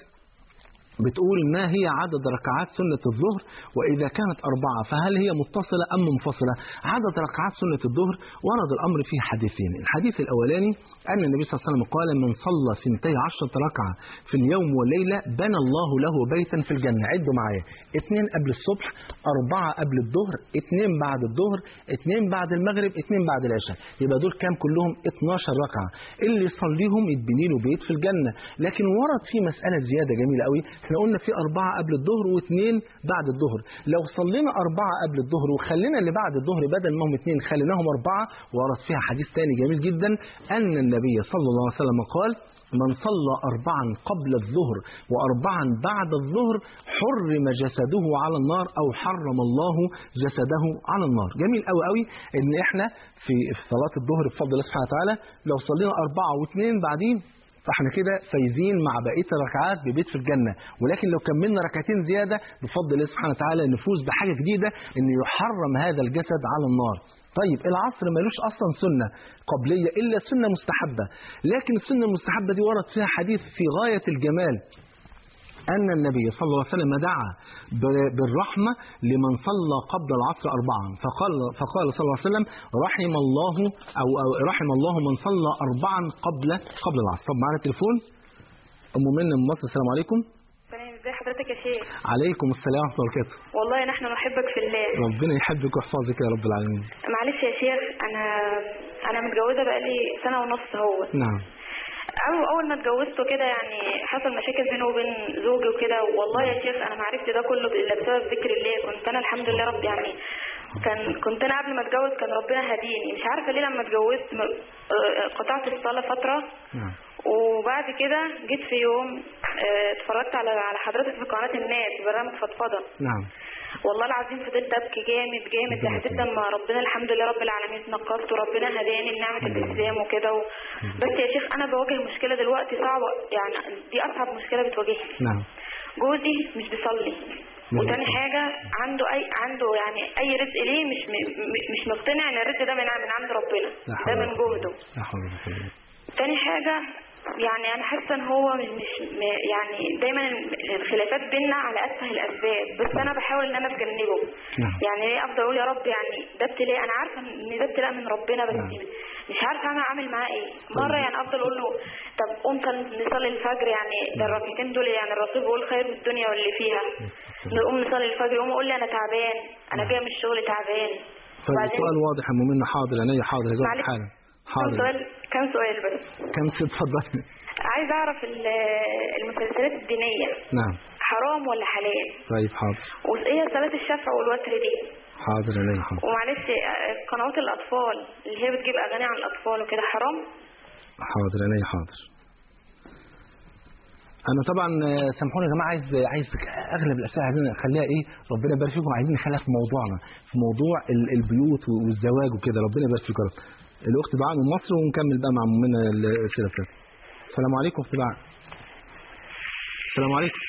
بتقول ما هي عدد ركعات سنة الظهر وإذا كانت أربعة فهل هي متصلة أم منفصلة عدد ركعات سنة الظهر ورد الأمر فيه حديثين الحديث الأولاني أن النبي صلى الله عليه وسلم قال من صلى سنتي عشرة ركعة في اليوم والليلة بنى الله له بيتا في الجنة عدوا معايا اثنين قبل الصبح أربعة قبل الظهر اثنين بعد الظهر اثنين بعد المغرب اثنين بعد العشاء يبقى دول كام كلهم 12 ركعة اللي يصليهم يتبني له بيت في الجنة لكن ورد في مسألة زيادة جميلة قوي احنا قلنا في أربعة قبل الظهر واثنين بعد الظهر لو صلينا أربعة قبل الظهر وخلينا اللي بعد الظهر بدل ما هم اثنين خليناهم أربعة ورد فيها حديث تاني جميل جدا أن النبي صلى الله عليه وسلم قال من صلى أربعا قبل الظهر وأربعا بعد الظهر حرم جسده على النار أو حرم الله جسده على النار جميل قوي قوي إن إحنا في في صلاة الظهر بفضل الله سبحانه وتعالى لو صلينا أربعة واثنين بعدين فاحنا كده فايزين مع بقيه الركعات ببيت في الجنه ولكن لو كملنا ركعتين زياده بفضل الله سبحانه وتعالى نفوز بحاجه جديده ان يحرم هذا الجسد على النار طيب العصر ملوش اصلا سنه قبليه الا سنه مستحبه لكن السنه المستحبه دي ورد فيها حديث في غايه الجمال أن النبي صلى الله عليه وسلم دعا ب- بالرحمة لمن صلى قبل العصر أربعا فقال, فقال صلى الله عليه وسلم رحم الله أو, أو رحم الله من صلى أربعا قبل قبل العصر طب معنا تليفون أم منى من مصر السلام عليكم سلام ازي حضرتك يا شيخ عليكم السلام ورحمة الله وبركاته والله نحن نحبك في الله ربنا يحبك ويحفظك يا رب العالمين معلش يا شيخ انا انا متجوزه بقالي سنه ونص اهو نعم اول اول ما اتجوزته كده يعني حصل مشاكل بينه وبين زوجي وكده والله يا شيخ انا ما عرفت ده كله الا بسبب ذكر الله كنت انا الحمد لله رب يعني كان كنت انا قبل ما اتجوز كان ربنا هديني مش عارفه ليه لما اتجوزت م- آه، قطعت الصلاه فتره نعم وبعد كده جيت في يوم آه، اتفرجت على على حضرتك في قناه الناس برنامج فضفضه نعم والله العظيم فضلت ابكي جامد جامد ربنا لحد يكرمك. لما ربنا الحمد لله رب العالمين نقبت وربنا هداني لنعمه الالتزام وكده و... بس يا شيخ انا بواجه مشكله دلوقتي صعبه يعني دي اصعب مشكله بتواجهني نعم جوزي مش بيصلي نعم. وتاني حاجة عنده أي عنده يعني أي رزق ليه مش م- م- مش مقتنع إن الرزق ده من من عند ربنا لا ده حول من ولا قوة. جهده لا حول ولا قوة إلا بالله. تاني حاجة يعني أنا حاسة إن هو مش م- يعني دايما الخلافات بينا على أسفه الأسباب بس أنا بحاول إن أنا أتجنبه نعم. يعني إيه أفضل أقول يا رب يعني ده ابتلاء أنا عارفة إن ده ابتلاء من ربنا بس نعم. مش عارفة أنا أعمل معاه إيه مرة يعني أفضل أقول له طب قوم صل- نصلي الفجر يعني ده الركعتين دول يعني الرسول بيقول خير من الدنيا واللي فيها نقوم نصلي الفجر يقوم يقول لي أنا تعبان أنا جاي من الشغل تعبان طيب وبعدين- السؤال واضح يا أم منى حاضر عينيا حاضر هجاوب معلش حالا كم حاضر سؤال كم سؤال بس كم ست اتفضل عايز اعرف ال- المسلسلات الدينية نعم حرام ولا حلال طيب حاضر وايه صلاة الشفع والوتر دي حاضر عينيا حاضر ومعلش آه، قنوات الاطفال اللي هي بتجيب اغاني عن الاطفال وكده حرام حاضر عينيا حاضر انا طبعا آه، سامحوني يا جماعه عايز عايز اغلب الاسئله عايزين نخليها ايه ربنا يبارك فيكم عايزين نخليها في موضوعنا في موضوع ال- البيوت والزواج وكده ربنا يبارك فيكم يا رب الاخت دعاء من مصر ونكمل بقى مع منى الاسئله بتاعتنا السلام عليكم اخت دعاء السلام عليكم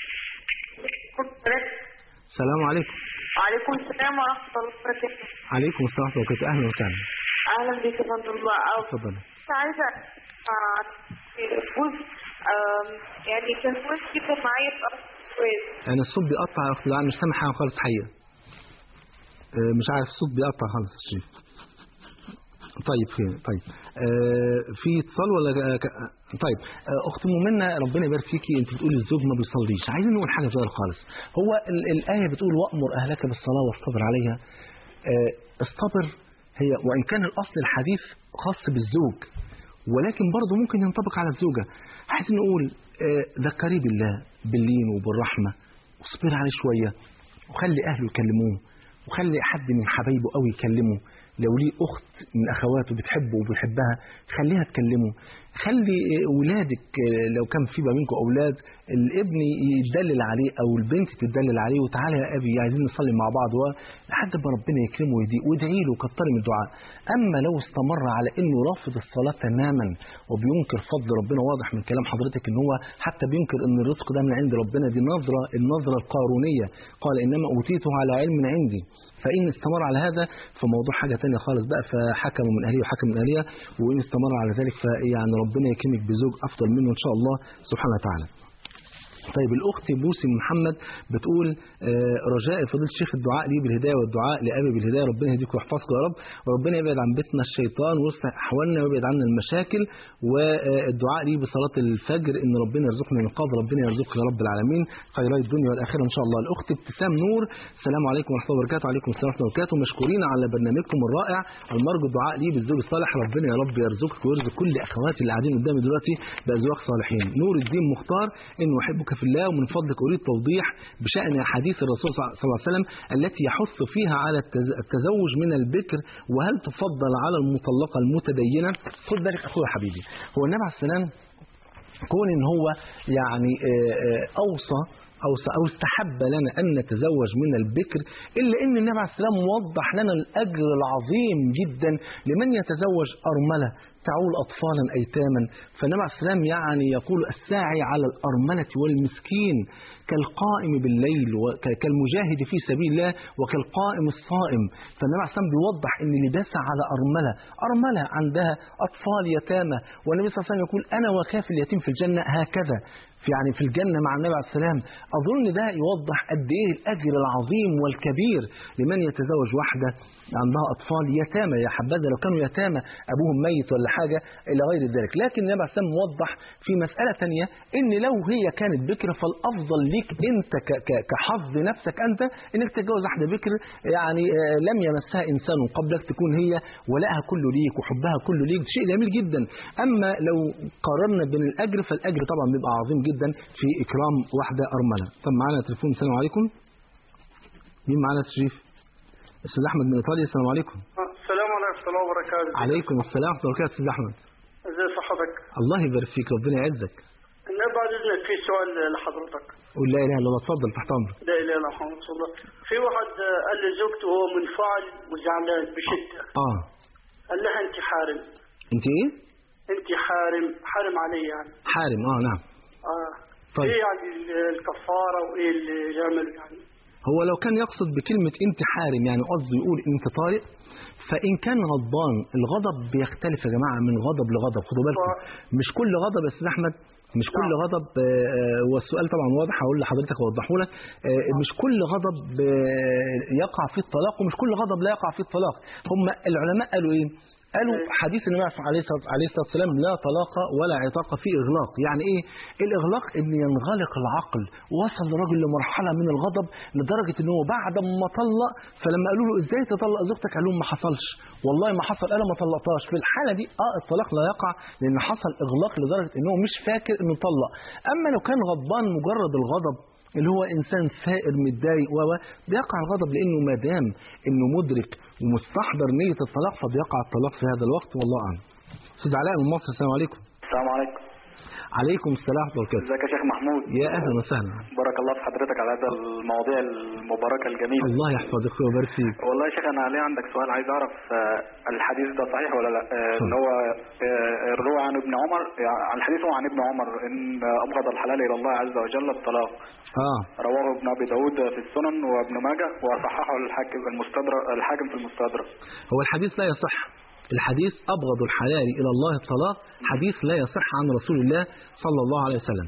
السلام عليكم وعليكم السلام ورحمة الله وبركاته عليكم السلام ورحمه الله وبركاته اهلا وسهلا أهلا بك يا فندم الله أو اتفضل كنت عايزة آه، جوز آم، يعني كان كويس جدا معايا في أرض كويس انا الصوت بيقطع يا اخت دعاء مش سامع حاجه خالص حقيقه آه، مش عارف الصوت بيقطع خالص يا شريف طيب خير طيب آه في اتصال ولا آه ك- آه، طيب آه اخت مؤمنه ربنا يبارك فيكي انت بتقولي الزوج ما بيصليش عايزين نقول حاجه صغيره خالص هو ال- الايه بتقول وامر اهلك بالصلاه واصطبر عليها آه الصبر هي وان كان الاصل الحديث خاص بالزوج ولكن برضه ممكن ينطبق على الزوجه عايزين نقول آه ذكري بالله باللين وبالرحمه واصبري عليه شويه وخلي اهله يكلموه وخلي حد من حبايبه قوي يكلمه لو ليه اخت من اخواته بتحبه وبيحبها خليها تكلمه خلي آه، ولادك آه، لو كان في بقى منكم اولاد الابن يتدلل عليه او البنت تتدلل عليه وتعالى يا ابي عايزين نصلي مع بعض و- لحد ما ربنا يكرمه ويهديه وادعي له وكتري من الدعاء اما لو استمر على انه رافض الصلاه تماما وبينكر فضل ربنا واضح من كلام حضرتك ان هو حتى بينكر ان الرزق ده من عند ربنا دي نظره النظره القارونيه قال انما اوتيته على علم عندي فان استمر على هذا فموضوع حاجه تانية خالص بقى فحكموا من اهليه وحكم من اهليه وان استمر على ذلك فيعني ربنا يكرمك بزوج افضل منه ان شاء الله سبحانه وتعالى طيب الأخت بوسي محمد بتقول آه، رجاء فضيلة الشيخ الدعاء لي بالهداية والدعاء لأبي بالهداية ربنا يهديك ويحفظك يا رب وربنا يبعد عن بيتنا الشيطان ويصلح أحوالنا ويبعد عنا المشاكل والدعاء لي بصلاة الفجر إن ربنا يرزقنا النقاض ربنا يرزقك يا رب العالمين خيرات الدنيا والآخرة إن شاء الله الأخت ابتسام نور السلام عليكم ورحمة الله وبركاته وعليكم السلام ورحمة الله وبركاته مشكورين على برنامجكم الرائع المرجو الدعاء لي بالزوج الصالح ربنا يا رب يرزقك ويرزق كل أخواتي اللي قاعدين قدامي دلوقتي بأزواج صالحين نور الدين مختار إنه أحبك أحبك في الله ومن فضلك أريد توضيح بشأن حديث الرسول صلى الله عليه وسلم التي يحث فيها على التز- التزوج من البكر وهل تفضل على المطلقة المتدينة خد بالك أخويا حبيبي هو النبي عليه السلام كون ان هو يعني آه، آه، اوصى أو أو استحب لنا أن نتزوج من البكر إلا أن النبي عليه السلام وضح لنا الأجر العظيم جدا لمن يتزوج أرملة تعول أطفالا أيتاما فالنبي عليه السلام يعني يقول الساعي على الأرملة والمسكين كالقائم بالليل وكالمجاهد في سبيل الله وكالقائم الصائم فالنبي عليه السلام بيوضح أن لباس على أرملة أرملة عندها أطفال يتامى والنبي صلى الله عليه وسلم يقول أنا وكاف اليتيم في الجنة هكذا في يعني في الجنة مع النبي عليه السلام أظن ده يوضح قد إيه الأجر العظيم والكبير لمن يتزوج واحدة عندها أطفال يتامى يا حبذا لو كانوا يتامى أبوهم ميت ولا حاجة إلى غير ذلك لكن النبي عليه السلام وضح في مسألة تانية إن لو هي كانت بكرة فالأفضل ليك أنت ك- ك- كحظ نفسك أنت إنك تتجوز واحدة بكر يعني آه، لم يمسها إنسان قبلك تكون هي ولائها كله ليك وحبها كله ليك شيء جميل جدا أما لو قارنا بين الأجر فالأجر طبعا بيبقى عظيم جدا في إكرام واحدة أرملة طب معانا تليفون السلام عليكم مين معانا يا شريف أستاذ أحمد من إيطاليا السلام عليكم السلام عليكم ورحمة الله وبركاته عليكم السلام ورحمة الله وبركاته أستاذ أحمد ازي صحتك الله يبارك فيك ربنا يعزك انا بعد اذنك في سؤال لحضرتك قول لا إله إلا الله اتفضل تحت أمرك لا اله الا الله محمد رسول الله في واحد آه، قال لزوجته وهو منفعل وزعلان بشدة آه قال لها انت حارم أنت إيه؟ انت حارم حارم علي يعني حارم آه نعم اه طيب. ايه يعني ال- الكفارة وايه اللي يعمل يعني هو لو كان يقصد بكلمة انت حارم يعني قصده يقول انت طارق فإن كان غضبان الغضب بيختلف يا جماعة من غضب لغضب خدوا بالكم مش كل غضب يا أستاذ أحمد مش كل غضب آه، آه، والسؤال طبعا واضح هقول لحضرتك اوضحه لك آه، مش كل غضب آه، يقع فيه الطلاق ومش كل غضب لا يقع فيه الطلاق هم العلماء قالوا ايه قالوا حديث النبي عليه الصلاه عليه الصلاة والسلام لا طلاق ولا عتاق في اغلاق يعني ايه الاغلاق ان ينغلق العقل وصل الراجل لمرحله من الغضب لدرجه ان هو بعد ما طلق فلما قالوا له ازاي تطلق زوجتك قال لهم ما حصلش والله ما حصل انا ما طلقتهاش في الحاله دي اه الطلاق لا يقع لان حصل اغلاق لدرجه ان هو مش فاكر انه طلق اما لو كان غضبان مجرد الغضب اللي هو انسان ثائر متضايق و و بيقع الغضب لانه ما دام انه مدرك ومستحضر نيه الطلاق فبيقع الطلاق في هذا الوقت والله اعلم. استاذ علاء من مصر السلام عليكم. السلام عليكم عليكم السلام ورحمه الله وبركاته. ازيك يا شيخ محمود يا اهلا وسهلا. بارك الله في حضرتك على هذا المواضيع المباركه الجميله الله يحفظك ويبارك فيك. والله يا شيخ انا ليه عندك سؤال عايز اعرف آه، الحديث ده صحيح ولا لا آه، ان هو آه، روى عن ابن عمر يعني الحديث هو عن ابن عمر ان ابغض الحلال الى الله عز وجل الطلاق اه رواه ابن ابي داود في السنن وابن ماجه وصححه الحاكم المستدرك الحاكم في المستدرك هو الحديث لا يصح الحديث أبغض الحلال إلى الله الطلاق حديث لا يصح عن رسول الله صلى الله عليه وسلم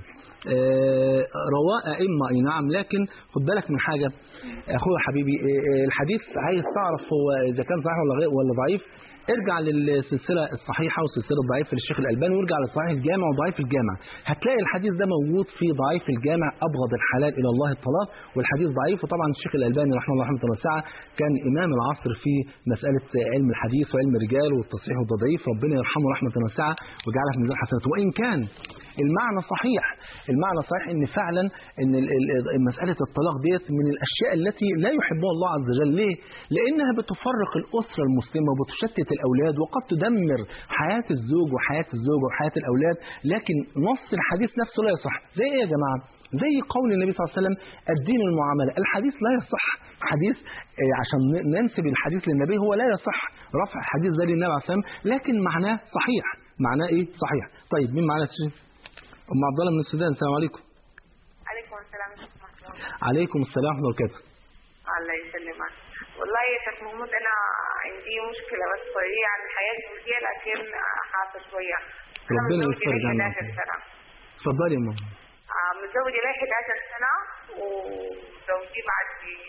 آه، رواه أئمة أي نعم لكن خد بالك من حاجة أخويا حبيبي آه، آه، الحديث عايز تعرف هو إذا كان صحيح ولا غير ولا ضعيف ارجع للسلسلة الصحيحة والسلسلة الضعيفة للشيخ الألباني وارجع لصحيح الجامع وضعيف الجامع هتلاقي الحديث ده موجود في ضعيف الجامع أبغض الحلال إلى الله الطلاق والحديث ضعيف وطبعا الشيخ الألباني رحمه الله رحمه واسعة كان إمام العصر في مسألة علم الحديث وعلم الرجال والتصحيح والتضعيف ربنا يرحمه رحمة واسعة ويجعلها في ميزان حسناته وإن كان المعنى صحيح المعنى صحيح ان فعلا ان ال- ال- مساله الطلاق ديت من الاشياء التي لا يحبها الله عز وجل ليه لانها بتفرق الاسره المسلمه وبتشتت الاولاد وقد تدمر حياه الزوج وحياه الزوجه وحياه الاولاد لكن نص الحديث نفسه لا يصح زي ايه يا جماعه زي قول النبي صلى الله عليه وسلم الدين المعامله الحديث لا يصح حديث آه، عشان ن- ننسب الحديث للنبي هو لا يصح رفع حديث زي النبي عليه الصلاه والسلام لكن معناه صحيح معناه ايه صحيح طيب مين معانا يا شيخ؟ ام عبد الله من السودان السلام عليكم عليكم السلام ورحمة الله عليكم السلام ورحمه الله وبركاته الله يسلمك والله يا شيخ محمود أنا عندي مشكلة بس شوية عن الحياة الزوجية لكن حاسة شوية أنا ربنا متزوجة يفرج لي عنك. 11 سنة اتفضلي يا ماما آه، متزوجة لي 11 سنة وزوجي بعد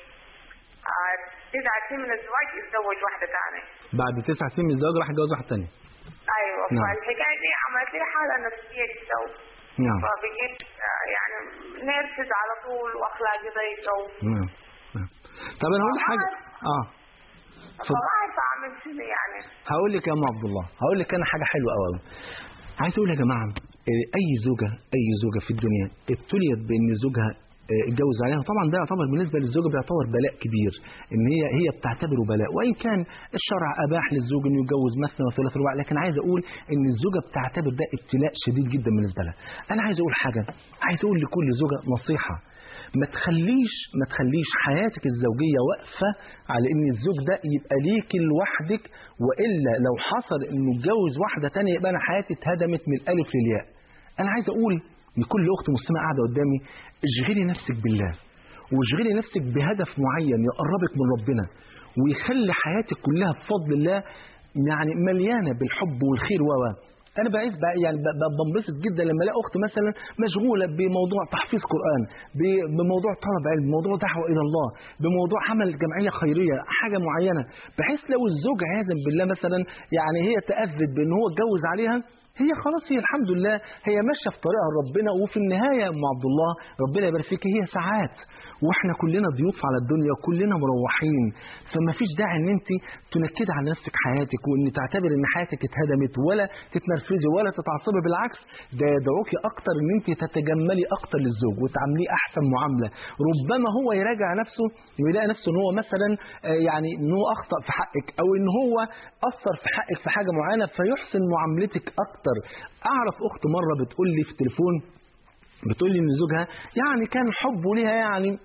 آه، تسعة سنين من الزواج اتزوج واحدة ثانية بعد تسع سنين من الزواج راح يتجوز واحده ثانيه أيوة نعم. فالحكاية دي عملت لي حالة نفسية جدا نعم فبقيت آه، يعني نرفز على طول وأخلاقي ضيقة و- نعم نعم. طب انا هقول لك حاجه اه اتفضل. فما عارفة أعمل شنو يعني هقول لك يا ام عبد الله هقول لك انا حاجه حلوه قوي عايز اقول يا جماعه آه، اي زوجه اي زوجه في الدنيا ابتليت بان زوجها آه، اتجوز عليها طبعا ده يعتبر بالنسبه للزوجه بيعتبر بلاء كبير ان هي هي بتعتبره بلاء وان كان الشرع اباح للزوج انه يتجوز مثنى وثلاث ورباع لكن عايز اقول ان الزوجه بتعتبر ده ابتلاء شديد جدا بالنسبه لها انا عايز اقول حاجه عايز اقول لكل زوجه نصيحه ما تخليش ما تخليش حياتك الزوجيه واقفه على ان الزوج ده يبقى ليك لوحدك والا لو حصل انه اتجوز واحده تانية يبقى انا حياتي اتهدمت من الالف للياء انا عايز اقول لكل اخت مسلمه قاعده قدامي اشغلي نفسك بالله واشغلي نفسك بهدف معين يقربك من ربنا ويخلي حياتك كلها بفضل الله يعني مليانه بالحب والخير و انا بعيد بقى يعني ب- ب- بنبسط جدا لما الاقي اخت مثلا مشغوله بموضوع تحفيظ قران ب- بموضوع طلب علم بموضوع دعوه الى الله بموضوع عمل جمعيه خيريه حاجه معينه بحيث لو الزوج عياذا بالله مثلا يعني هي تاذت بان هو اتجوز عليها هي خلاص هي الحمد لله هي ماشيه في طريقها ربنا وفي النهايه يا ام عبد الله ربنا يبارك فيك هي ساعات واحنا كلنا ضيوف على الدنيا وكلنا مروحين فما فيش داعي ان انت تنكدي على نفسك حياتك وان تعتبر ان حياتك اتهدمت ولا تتنرفزي ولا تتعصبي بالعكس ده يدعوكي اكتر ان انت تتجملي اكتر للزوج وتعامليه احسن معامله ربما هو يراجع نفسه ويلاقي نفسه ان هو مثلا آه، يعني ان هو اخطا في حقك او ان هو اثر في حقك في حاجه معينه فيحسن معاملتك اكتر اعرف اخت مره بتقول لي في التليفون بتقول لي ان زوجها يعني كان حبه ليها يعني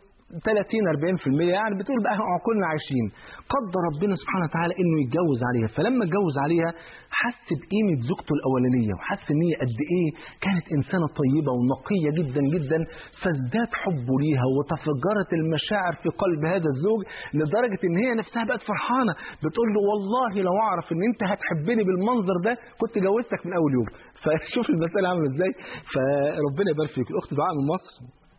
30 40% يعني بتقول بقى عقولنا عايشين قدر ربنا سبحانه وتعالى انه يتجوز عليها فلما اتجوز عليها حس بقيمه زوجته الاولانيه وحس ان هي قد ايه كانت انسانه طيبه ونقيه جدا جدا فازداد حبه ليها وتفجرت المشاعر في قلب هذا الزوج لدرجه ان هي نفسها بقت فرحانه بتقول له والله لو اعرف ان انت هتحبني بالمنظر ده كنت جوزتك من اول يوم فشوف المساله عامله ازاي فربنا يبارك فيك الاخت دعاء من مصر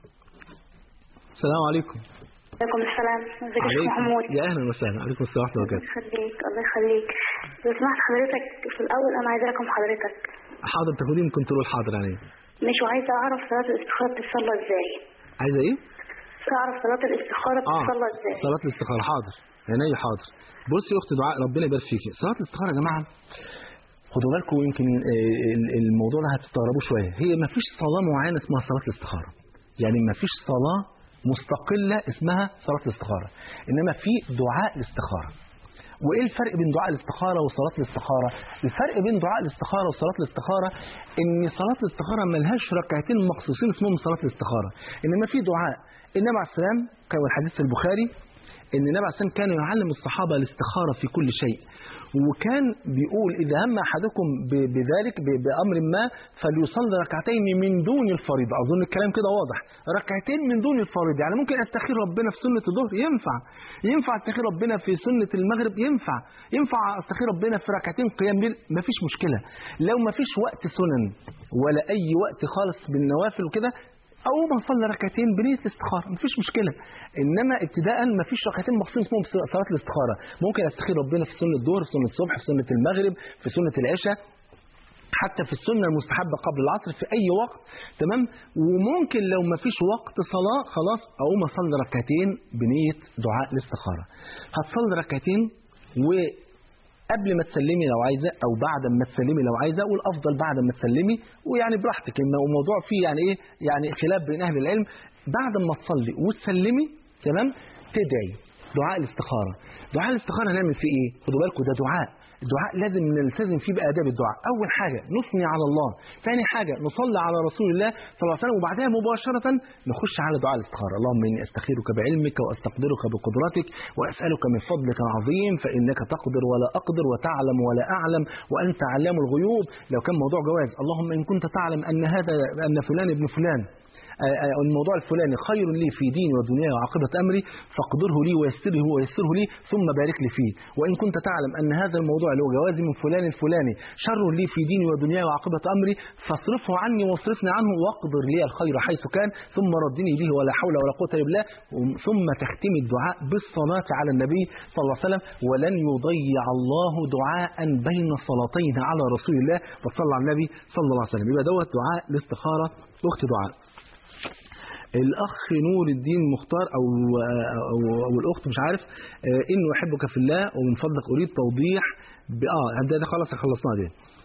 السلام عليكم عليكم السلام ازيك يا شيخ عليكم محمود يا اهلا وسهلا عليكم السلام ورحمه الله وبركاته يخليك الله يخليك لو سمحت حضرتك في الاول انا عايزه رقم حضرتك حاضر تاخدين كنترول حاضر عليه مش وعايزه اعرف صلاه الاستخاره بتتصلى ازاي عايزه ايه اعرف صلاه الاستخاره اه بتتصلى ازاي صلاه الاستخاره حاضر عينيا حاضر بصي يا اخت دعاء ربنا يبارك فيكي صلاه الاستخاره يا جماعه خدوا بالكم يمكن آه، ال- الموضوع ده هتستغربوا شويه هي ما فيش صلاه معينه اسمها صلاه الاستخاره يعني ما فيش صلاه مستقله اسمها صلاه الاستخاره انما في دعاء الاستخاره وايه الفرق بين دعاء الاستخاره وصلاه الاستخاره الفرق بين دعاء الاستخاره وصلاه الاستخاره ان صلاه الاستخاره ملهاش ركعتين مخصوصين اسمهم صلاه الاستخاره انما في دعاء النبي عليه السلام كان الحديث في البخاري ان النبي عليه السلام كان يعلم الصحابه الاستخاره في كل شيء وكان بيقول اذا هم احدكم ب- بذلك ب- بامر ما فليصلي ركعتين من دون الفريضه اظن الكلام كده واضح ركعتين من دون الفريضه يعني ممكن استخير ربنا في سنه الظهر ينفع ينفع استخير ربنا في سنه المغرب ينفع ينفع استخير ربنا في ركعتين قيام ليل مفيش مشكله لو مفيش وقت سنن ولا اي وقت خالص بالنوافل وكده او ما نصلي ركعتين بنيه الاستخاره مفيش مشكله انما ابتداء مفيش ركعتين مخصوص اسمهم صلاه الاستخاره ممكن استخير ربنا في سنه الظهر في سنه الصبح في سنه المغرب في سنه العشاء حتى في السنة المستحبة قبل العصر في أي وقت تمام وممكن لو ما فيش وقت صلاة خلاص أقوم أصلي ركعتين بنية دعاء الاستخارة هتصلي ركعتين وقبل ما تسلمي لو عايزة أو بعد ما تسلمي لو عايزة والأفضل بعد ما تسلمي ويعني براحتك إن الموضوع فيه يعني إيه يعني خلاف بين أهل العلم بعد ما تصلي وتسلمي تمام تدعي دعاء الاستخارة دعاء الاستخارة هنعمل فيه إيه خدوا بالكم ده دعاء الدعاء لازم نلتزم فيه بآداب الدعاء أول حاجة نثني على الله ثاني حاجة نصلي على رسول الله صلى الله عليه وسلم وبعدها مباشرة نخش على دعاء الاستخارة اللهم إني أستخيرك بعلمك وأستقدرك بقدرتك وأسألك من فضلك العظيم فإنك تقدر ولا أقدر وتعلم ولا أعلم وأنت علام الغيوب لو كان موضوع جواز اللهم إن كنت تعلم أن هذا أن فلان ابن فلان الموضوع الفلاني خير لي في ديني ودنياي وعاقبة أمري فاقدره لي ويسره ويسره لي ثم بارك لي فيه وإن كنت تعلم أن هذا الموضوع اللي هو جوازي من فلان الفلاني شر لي في ديني ودنياي وعاقبة أمري فاصرفه عني واصرفني عنه واقدر لي الخير حيث كان ثم ردني به ولا حول ولا قوة إلا بالله ثم تختم الدعاء بالصلاة على النبي صلى الله عليه وسلم ولن يضيع الله دعاء بين صلاتين على رسول الله فصلى على النبي صلى الله عليه وسلم يبقى دوت دعاء الاستخارة أخت دعاء الاخ نور الدين مختار او او, أو الاخت مش عارف آه، انه احبك في الله ومن فضلك اريد توضيح ب- اه ده, ده خلاص خلصناه دي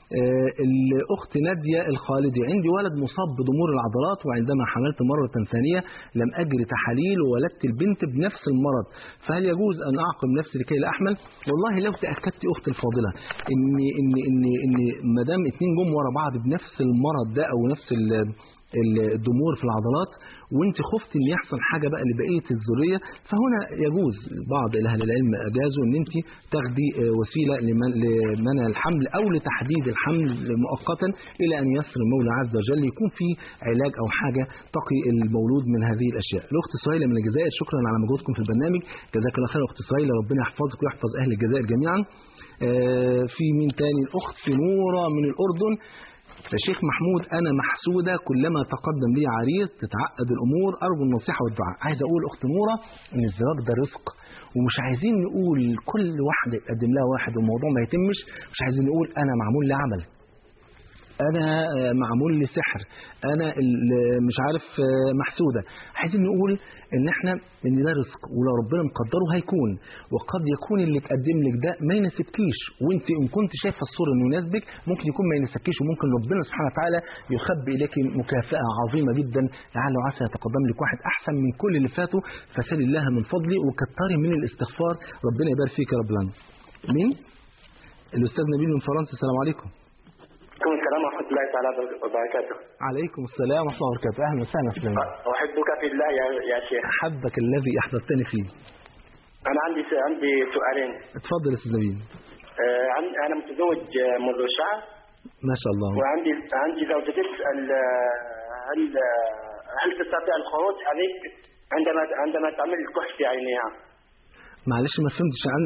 آه، الأخت نادية الخالدي عندي ولد مصاب بضمور العضلات وعندما حملت مرة ثانية لم أجري تحاليل وولدت البنت بنفس المرض فهل يجوز أن أعقم نفسي لكي لا أحمل والله لو تأكدت أختي الفاضلة إن إن إن إن ما دام اتنين جم ورا بعض بنفس المرض ده أو نفس ال- ال- الضمور في العضلات وانت خفت ان يحصل حاجه بقى لبقيه الذريه فهنا يجوز بعض اهل العلم اجازوا ان انت تاخدي آه، وسيله لمن- لمنع الحمل او لتحديد الحمل مؤقتا الى ان يسر المولى عز وجل يكون في علاج او حاجه تقي المولود من هذه الاشياء. الاخت سهيله من الجزائر شكرا على مجهودكم في البرنامج جزاك الله خير اخت سهيله ربنا يحفظك ويحفظ اهل الجزائر جميعا. آه، في مين تاني الاخت نوره من الاردن يا شيخ محمود أنا محسودة كلما تقدم لي عريس تتعقد الأمور أرجو النصيحة والدعاء عايز أقول أخت نورة إن الزواج ده رزق ومش عايزين نقول كل واحدة يقدم لها واحد والموضوع ما يتمش مش عايزين نقول أنا معمول لي عمل انا آه، معمول لي سحر انا ال- مش عارف آه، محسوده عايزين نقول ان احنا ان ده رزق ولو ربنا مقدره هيكون وقد يكون اللي اتقدم لك ده ما يناسبكيش وانت ان كنت شايفه الصوره انه يناسبك ممكن يكون ما يناسبكيش وممكن ربنا سبحانه وتعالى يخبي اليك مكافاه عظيمه جدا لعل وعسى يتقدم لك واحد احسن من كل اللي فاتوا فسال الله من فضلي وكتري من الاستغفار ربنا يبارك فيك يا رب العالمين مين الاستاذ نبيل من فرنسا السلام عليكم عليكم السلام ورحمة الله تعالى وبركاته عليكم السلام ورحمة الله وبركاته أهلا وسهلا سليمان أحبك في الله يا يا شيخ أحبك الذي أحببتني فيه أنا عندي عندي سؤالين اتفضل يا أستاذ نبيل آه، عن- أنا متزوج آه، منذ شهر ما شاء الله وعندي عندي زوجتي تسأل آه، هل آه، هل تستطيع الخروج عليك عندما عندما تعمل الكحل في عينها؟ معلش ما فهمتش عن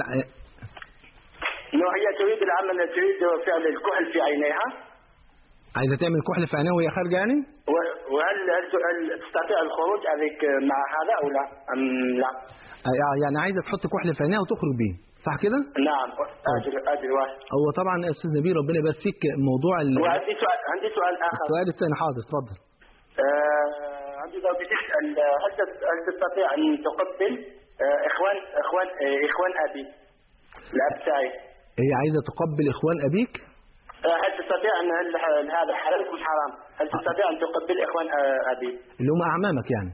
إنه هي تريد العمل تريد فعل الكحل في عينيها عايزة تعمل كحل في عينها وهي خارجة يعني؟ و- وهل هل هل تستطيع الخروج عليك مع هذا أو لا؟ أم لا؟ آه، يعني عايزة تحط كحل في عينها وتخرج بيه صح كده؟ نعم أجل أجل واحد هو طبعا يا أستاذ نبيل ربنا يبارك فيك موضوع ال- وعندي سؤال عندي سؤال آخر السؤال الثاني حاضر اتفضل آه، عندي زوجتي تسأل آه، هل تس- هل تستطيع أن تقبل آه، إخوان إخوان آه، إخوان أبي الأب تاعي هي عايزة تقبل إخوان أبيك؟ آه، هل تستطيع أن هل هل هذا حلال أم حرام؟ هل تستطيع أن تقبل إخوان آه، أبي؟ اللي هم أعمامك يعني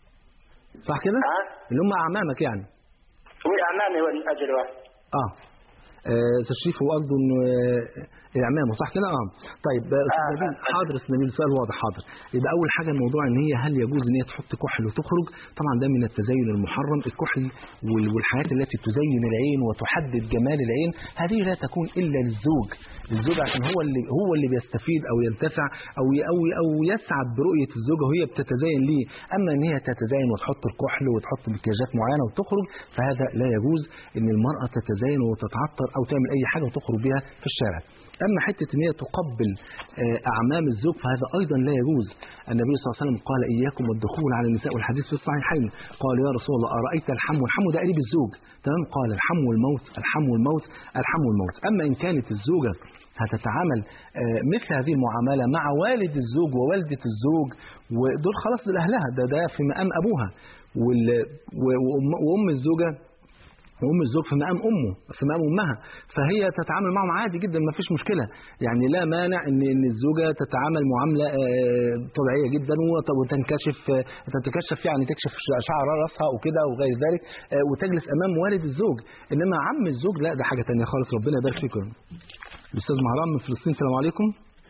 صح كده؟ ها؟ اللي هم أعمامك يعني وأمامي أجل واحد اه آه، تشريف هو قصده انه آه، اعمامه صح كده اه طيب آه، استاذ نبيل حاضر يا استاذ نبيل سؤال واضح حاضر يبقى اول حاجه الموضوع ان هي هل يجوز ان هي تحط كحل وتخرج طبعا ده من التزين المحرم الكحل وال- والحاجات التي تزين العين وتحدد جمال العين هذه لا تكون الا للزوج للزوج عشان هو اللي هو اللي بيستفيد او ينتفع او ي- او او يسعد برؤيه الزوجه وهي بتتزين ليه اما ان هي تتزين وتحط الكحل وتحط مكياجات معينه وتخرج فهذا لا يجوز ان المراه تتزين وتتعطر او تعمل اي حاجه وتخرج بها في الشارع اما حته ان هي تقبل آه، اعمام الزوج فهذا ايضا لا يجوز النبي صلى الله عليه وسلم قال اياكم والدخول على النساء والحديث في الصحيحين قال يا رسول الله ارايت الحم والحم ده قريب الزوج تمام قال الحم والموت الحم والموت الحم والموت اما ان كانت الزوجه هتتعامل آه، مثل هذه المعاملة مع والد الزوج ووالدة الزوج ودول خلاص دول أهلها ده ده في مقام أبوها وال- و- وأم- وأم الزوجة وأم الزوج في مقام أمه في مقام أمها فهي تتعامل معهم عادي جدا ما فيش مشكلة يعني لا مانع إن إن الزوجة تتعامل معاملة آه، طبيعية جدا وت- وتنكشف آه، تتكشف يعني تكشف ش- شعر رأسها وكده وغير ذلك آه، وتجلس أمام والد الزوج إنما عم الزوج لا ده حاجة تانية خالص ربنا يبارك فيكم الأستاذ مهران من فلسطين السلام عليكم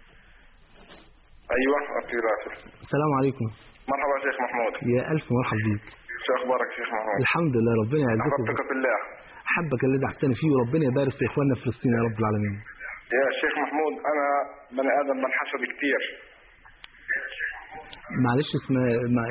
ايوه اخي راشد السلام عليكم مرحبا شيخ محمود يا ألف مرحب بيك شو اخبارك شيخ محمود الحمد لله ربنا يعزك احببتك في الله حبك الذي احتني فيه وربنا يبارك في إخواننا في فلسطين يا رب العالمين يا شيخ محمود انا بني ادم بنحسد كثير معلش اسم مع...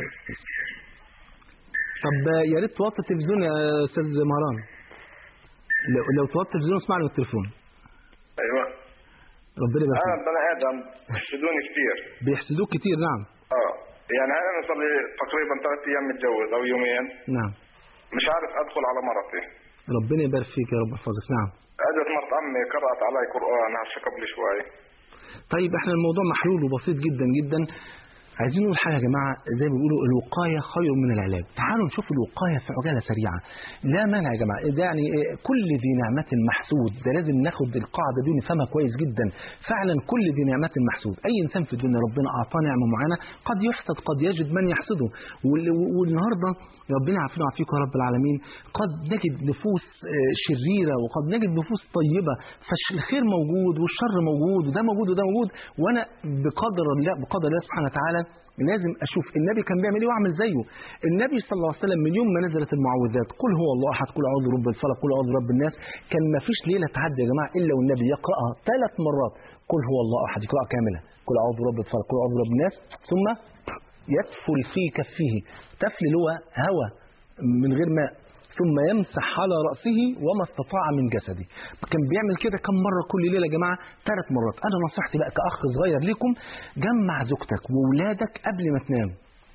طب يا ريت توطي التلفزيون يا استاذ مهران لو, لو توطي التلفزيون اسمعني من التليفون ايوه ربنا يبارك انا فيك بني ادم بيحسدوني كثير بيحسدوك كتير نعم اه يعني انا صار لي تقريبا ثلاث ايام متجوز او يومين نعم مش عارف ادخل على مرتي ربنا يبارك فيك يا رب يحفظك نعم اجت مرت عمي قرات علي قران هسه قبل شوي طيب احنا الموضوع محلول وبسيط جدا جدا عايزين نقول حاجه يا جماعه زي ما بيقولوا الوقايه خير من العلاج تعالوا نشوف الوقايه في عجاله سريعه لا مانع يا جماعه ده يعني إيه، كل ذي نعمه محسود ده لازم ناخد القاعده دي ونفهمها كويس جدا فعلا كل ذي نعمه محسود اي انسان في الدنيا ربنا اعطاه نعمه معينه قد يحسد قد يجد من يحسده وال- والنهارده ربنا يعافينا ويعافيكم يا رب العالمين قد نجد نفوس آه، شريره وقد نجد نفوس طيبه فالخير موجود والشر موجود وده موجود وده موجود وانا بقدر الله بقدر الله سبحانه وتعالى لازم اشوف النبي كان بيعمل ايه واعمل زيه النبي صلى الله عليه وسلم من يوم ما نزلت المعوذات قل هو الله احد قل اعوذ برب الفلق قل اعوذ برب الناس كان ما فيش ليله تعدي يا جماعه الا والنبي يقراها ثلاث مرات قل هو الله احد يقراها كامله قل اعوذ برب الفلق قل اعوذ برب الناس ثم يتفل في كفه تفل اللي هو هوى من غير ماء ثم يمسح على رأسه وما استطاع من جسده كان بيعمل كده كم مرة كل ليلة يا جماعة ثلاث مرات أنا نصيحتي بقى كأخ صغير ليكم جمع زوجتك وولادك قبل ما تنام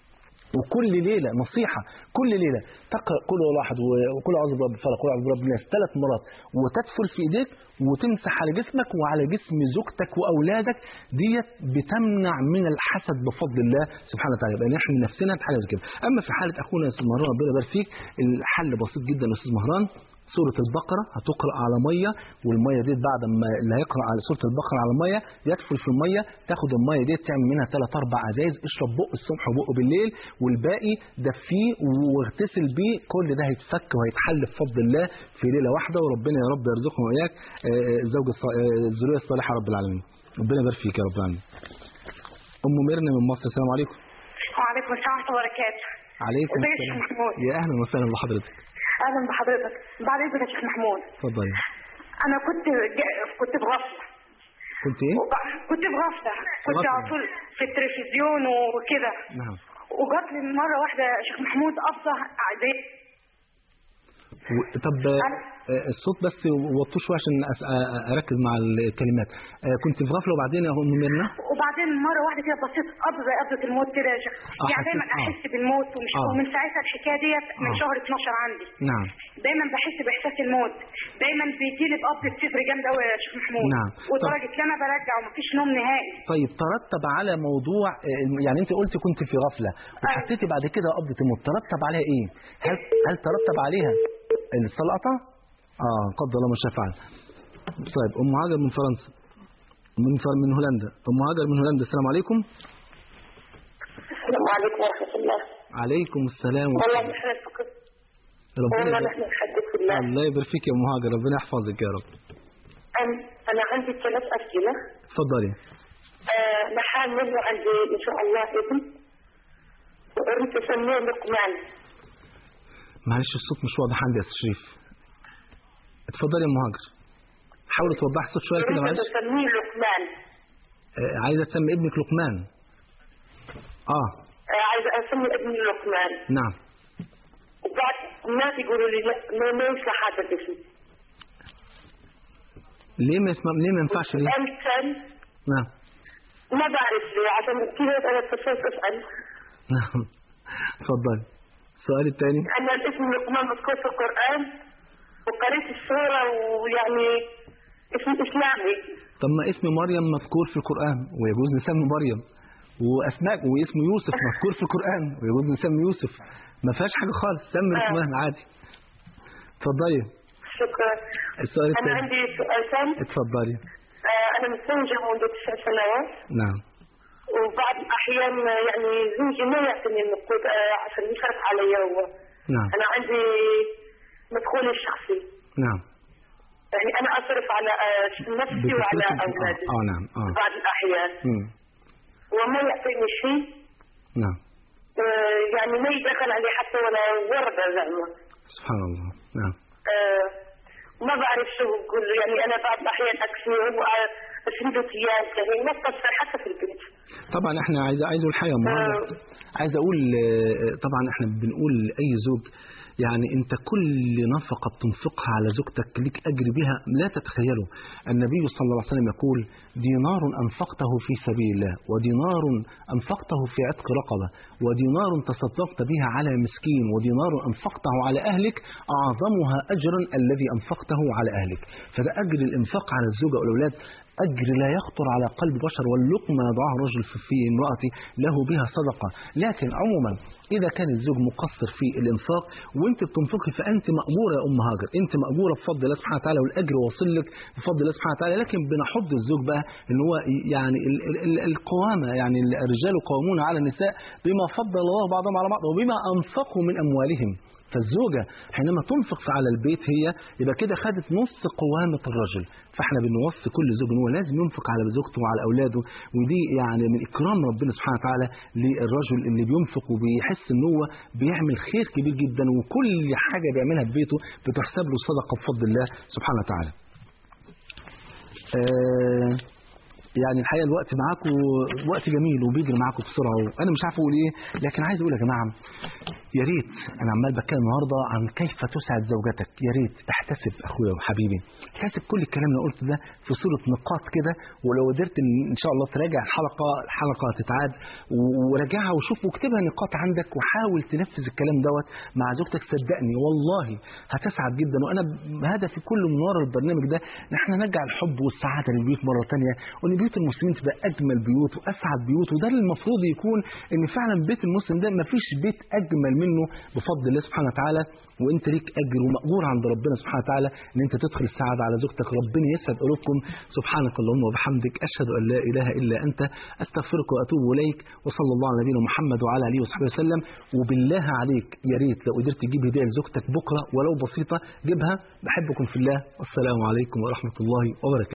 وكل ليلة نصيحة كل ليلة تقرأ كل واحد وكل أعوذ برب الفلق وكل أعوذ برب الناس ثلاث مرات وتدفل في إيديك وتمسح على جسمك وعلى جسم زوجتك وأولادك ديت بتمنع من الحسد بفضل الله سبحانه وتعالى يبقى نحمي نفسنا بحاجة زي كده أما في حالة أخونا يا أستاذ مهران ربنا يبارك فيك الحل بسيط جدا يا أستاذ مهران سورة البقرة هتقرأ على مية والمية دي بعد ما اللي هيقرأ على سورة البقرة على مية يدخل في المية تاخد المية دي تعمل منها ثلاث أربع أزايز اشرب بق الصبح وبق بالليل والباقي دفيه واغتسل بيه كل ده هيتفك وهيتحل بفضل الله في ليلة واحدة وربنا يا رب يرزقنا وإياك آه، الزوج الص- آه، الذرية الصالحة رب العالمين ربنا يبارك فيك يا رب العالمين أم ميرنا من مصر السلام عليكم وعليكم السلام ورحمة الله وبركاته عليكم ازيك يا شيخ السلام محمود يا أهلا وسهلا بحضرتك اهلا بحضرتك بعد اذنك يا شيخ محمود اتفضلي انا كنت جا- كنت بغفله كنت إيه؟ وب- كنت بغفله كنت غفلة. على طول في التلفزيون وكده نعم وجات لي مره واحده يا شيخ محمود افضل زي و- طب آه، الصوت بس وطوه شويه عشان أس- آه، اركز مع الكلمات آه، كنت في غفله وبعدين يا ام ميرنا وبعدين مره واحده كده بصيت قبضه زي قبضه الموت كده يا شيخ آه، يعني دايما حسيت- آه. احس بالموت ومش آه. ومن ساعتها الحكايه ديت من آه. شهر 12 عندي نعم دايما بحس باحساس الموت دايما بيجي لي بقبضه صدر جامده قوي يا شيخ محمود نعم. ولدرجه ان انا برجع ومفيش نوم نهائي طيب ترتب على موضوع آه، يعني انت قلت كنت في غفله وحسيتي بعد كده قبضه الموت ترتب عليها ايه هل هل ترتب عليها السلقطه اه قدر الله ما شاء فعل طيب ام هاجر من فرنسا من فر من هولندا ام هاجر من هولندا السلام عليكم السلام عليكم ورحمة الله عليكم السلام والله ورحمة نحن فقط الله والله ربنا نحن نحدث بالله الله يبارك فيك يا ام هاجر ربنا يحفظك يا رب أنا أنا عندي ثلاث أسئلة اتفضلي آه، أنا حامل وعندي إن شاء الله ابن وأريد أسميه لقمان معلش الصوت مش واضح عندي يا استاذ شريف اتفضلي يا ام هاجر حاولي توضحي الصوت شويه كده أريد معلش أسميه لقمان آه، عايزه تسمي ابنك لقمان اه آه، عايزة أسمي ابني لقمان نعم وبعد الناس يقولوا لي لا ما ما ينفع هذا الاسم ليه ما يسمع ليه ما ينفعش ليه السؤال الثاني نعم ما بعرف ليه عشان كذا أنا اتصلت أسأل نعم اتفضلي السؤال الثاني أن الاسم لقمان مذكور في القرآن وقريت السورة ويعني اسم إسلامي طب ما اسم مريم مذكور في القرآن ويجوز نسمي مريم واسماء واسم يوسف مذكور في القرآن ويجوز نسمي يوسف ما فيهاش حاجة خالص سمي آه. لقمان عادي اتفضلي شكرا السؤال أنا الثاني عندي سؤال ثاني اتفضلي آه، أنا متزوجة منذ تسع سنوات نعم وبعض الأحيان آه، يعني زوجي ما يعطيني النقود آه، عشان يصرف علي هو نعم أنا عندي مدخولي الشخصي نعم يعني أنا أصرف على آه، نفسي وعلى بتصرفي- أولادي اه, آه نعم اه بعض الأحيان مم. وما يعطيني شيء نعم آه، يعني ما يدخل علي حتى ولا وردة زعما سبحان الله نعم آه، ما بعرف شو بقول له يعني أنا بعض الأحيان أكفي وهو عنده أيام يعني ما تقصر حتى في البيت طبعا احنا عايز عايز اقول حاجه مهمه عايز اقول آه، طبعا احنا بنقول لاي زوج يعني انت كل نفقه بتنفقها على زوجتك ليك اجر بها لا تتخيله النبي صلى الله عليه وسلم يقول دينار انفقته في سبيل الله ودينار انفقته في عتق رقبه ودينار تصدقت بها على مسكين ودينار انفقته على اهلك اعظمها اجرا الذي انفقته على اهلك فده اجر الانفاق على الزوجه والاولاد أجر لا يخطر على قلب بشر واللقمة يضعها الرجل في في امرأته له بها صدقة لكن عموما إذا كان الزوج مقصر في الإنفاق وأنت بتنفقي فأنت مأجورة يا أم هاجر أنت مأجورة بفضل الله سبحانه وتعالى والأجر واصل لك بفضل الله سبحانه وتعالى لكن بنحض الزوج بقى إن هو يعني ال- ال- ال- القوامة يعني الرجال قوامون على النساء بما فضل الله بعضهم على بعض وبما أنفقوا من أموالهم فالزوجة حينما تنفق على البيت هي يبقى كده خدت نص قوامة الرجل فاحنا بنوصي كل زوج ان هو لازم ينفق على زوجته وعلى اولاده ودي يعني من اكرام ربنا سبحانه وتعالى للرجل اللي بينفق وبيحس ان هو بيعمل خير كبير جدا وكل حاجة بيعملها في بيته بتحسب له صدقة بفضل الله سبحانه وتعالى. آه يعني الحقيقه الوقت معاكم وقت جميل وبيجري معاكم بسرعه وانا مش عارف اقول ايه لكن عايز اقول يا جماعه يا ريت انا عمال بتكلم النهارده عن كيف تسعد زوجتك يا ريت احتسب اخويا وحبيبي احتسب كل الكلام اللي قلته ده في صوره نقاط كده ولو قدرت ان ان شاء الله تراجع الحلقه الحلقه تتعاد و- وراجعها وشوف واكتبها نقاط عندك وحاول تنفذ الكلام دوت مع زوجتك صدقني والله هتسعد جدا وانا هدفي كله من ورا البرنامج ده ان احنا نرجع الحب والسعاده للبيوت مره ثانيه وان بيوت المسلمين تبقى اجمل بيوت واسعد بيوت وده اللي المفروض يكون ان فعلا بيت المسلم ده مفيش بيت اجمل منه بفضل الله سبحانه وتعالى وانت ليك اجر ومأجور عند ربنا سبحانه وتعالى ان انت تدخل السعاده على زوجتك ربنا يسعد قلوبكم سبحانك اللهم وبحمدك اشهد ان لا اله الا انت استغفرك واتوب اليك وصلى الله على نبينا محمد وعلى اله وصحبه وسلم وبالله عليك يا ريت لو قدرت تجيب هديه لزوجتك بكره ولو بسيطه جيبها بحبكم في الله والسلام عليكم ورحمه الله وبركاته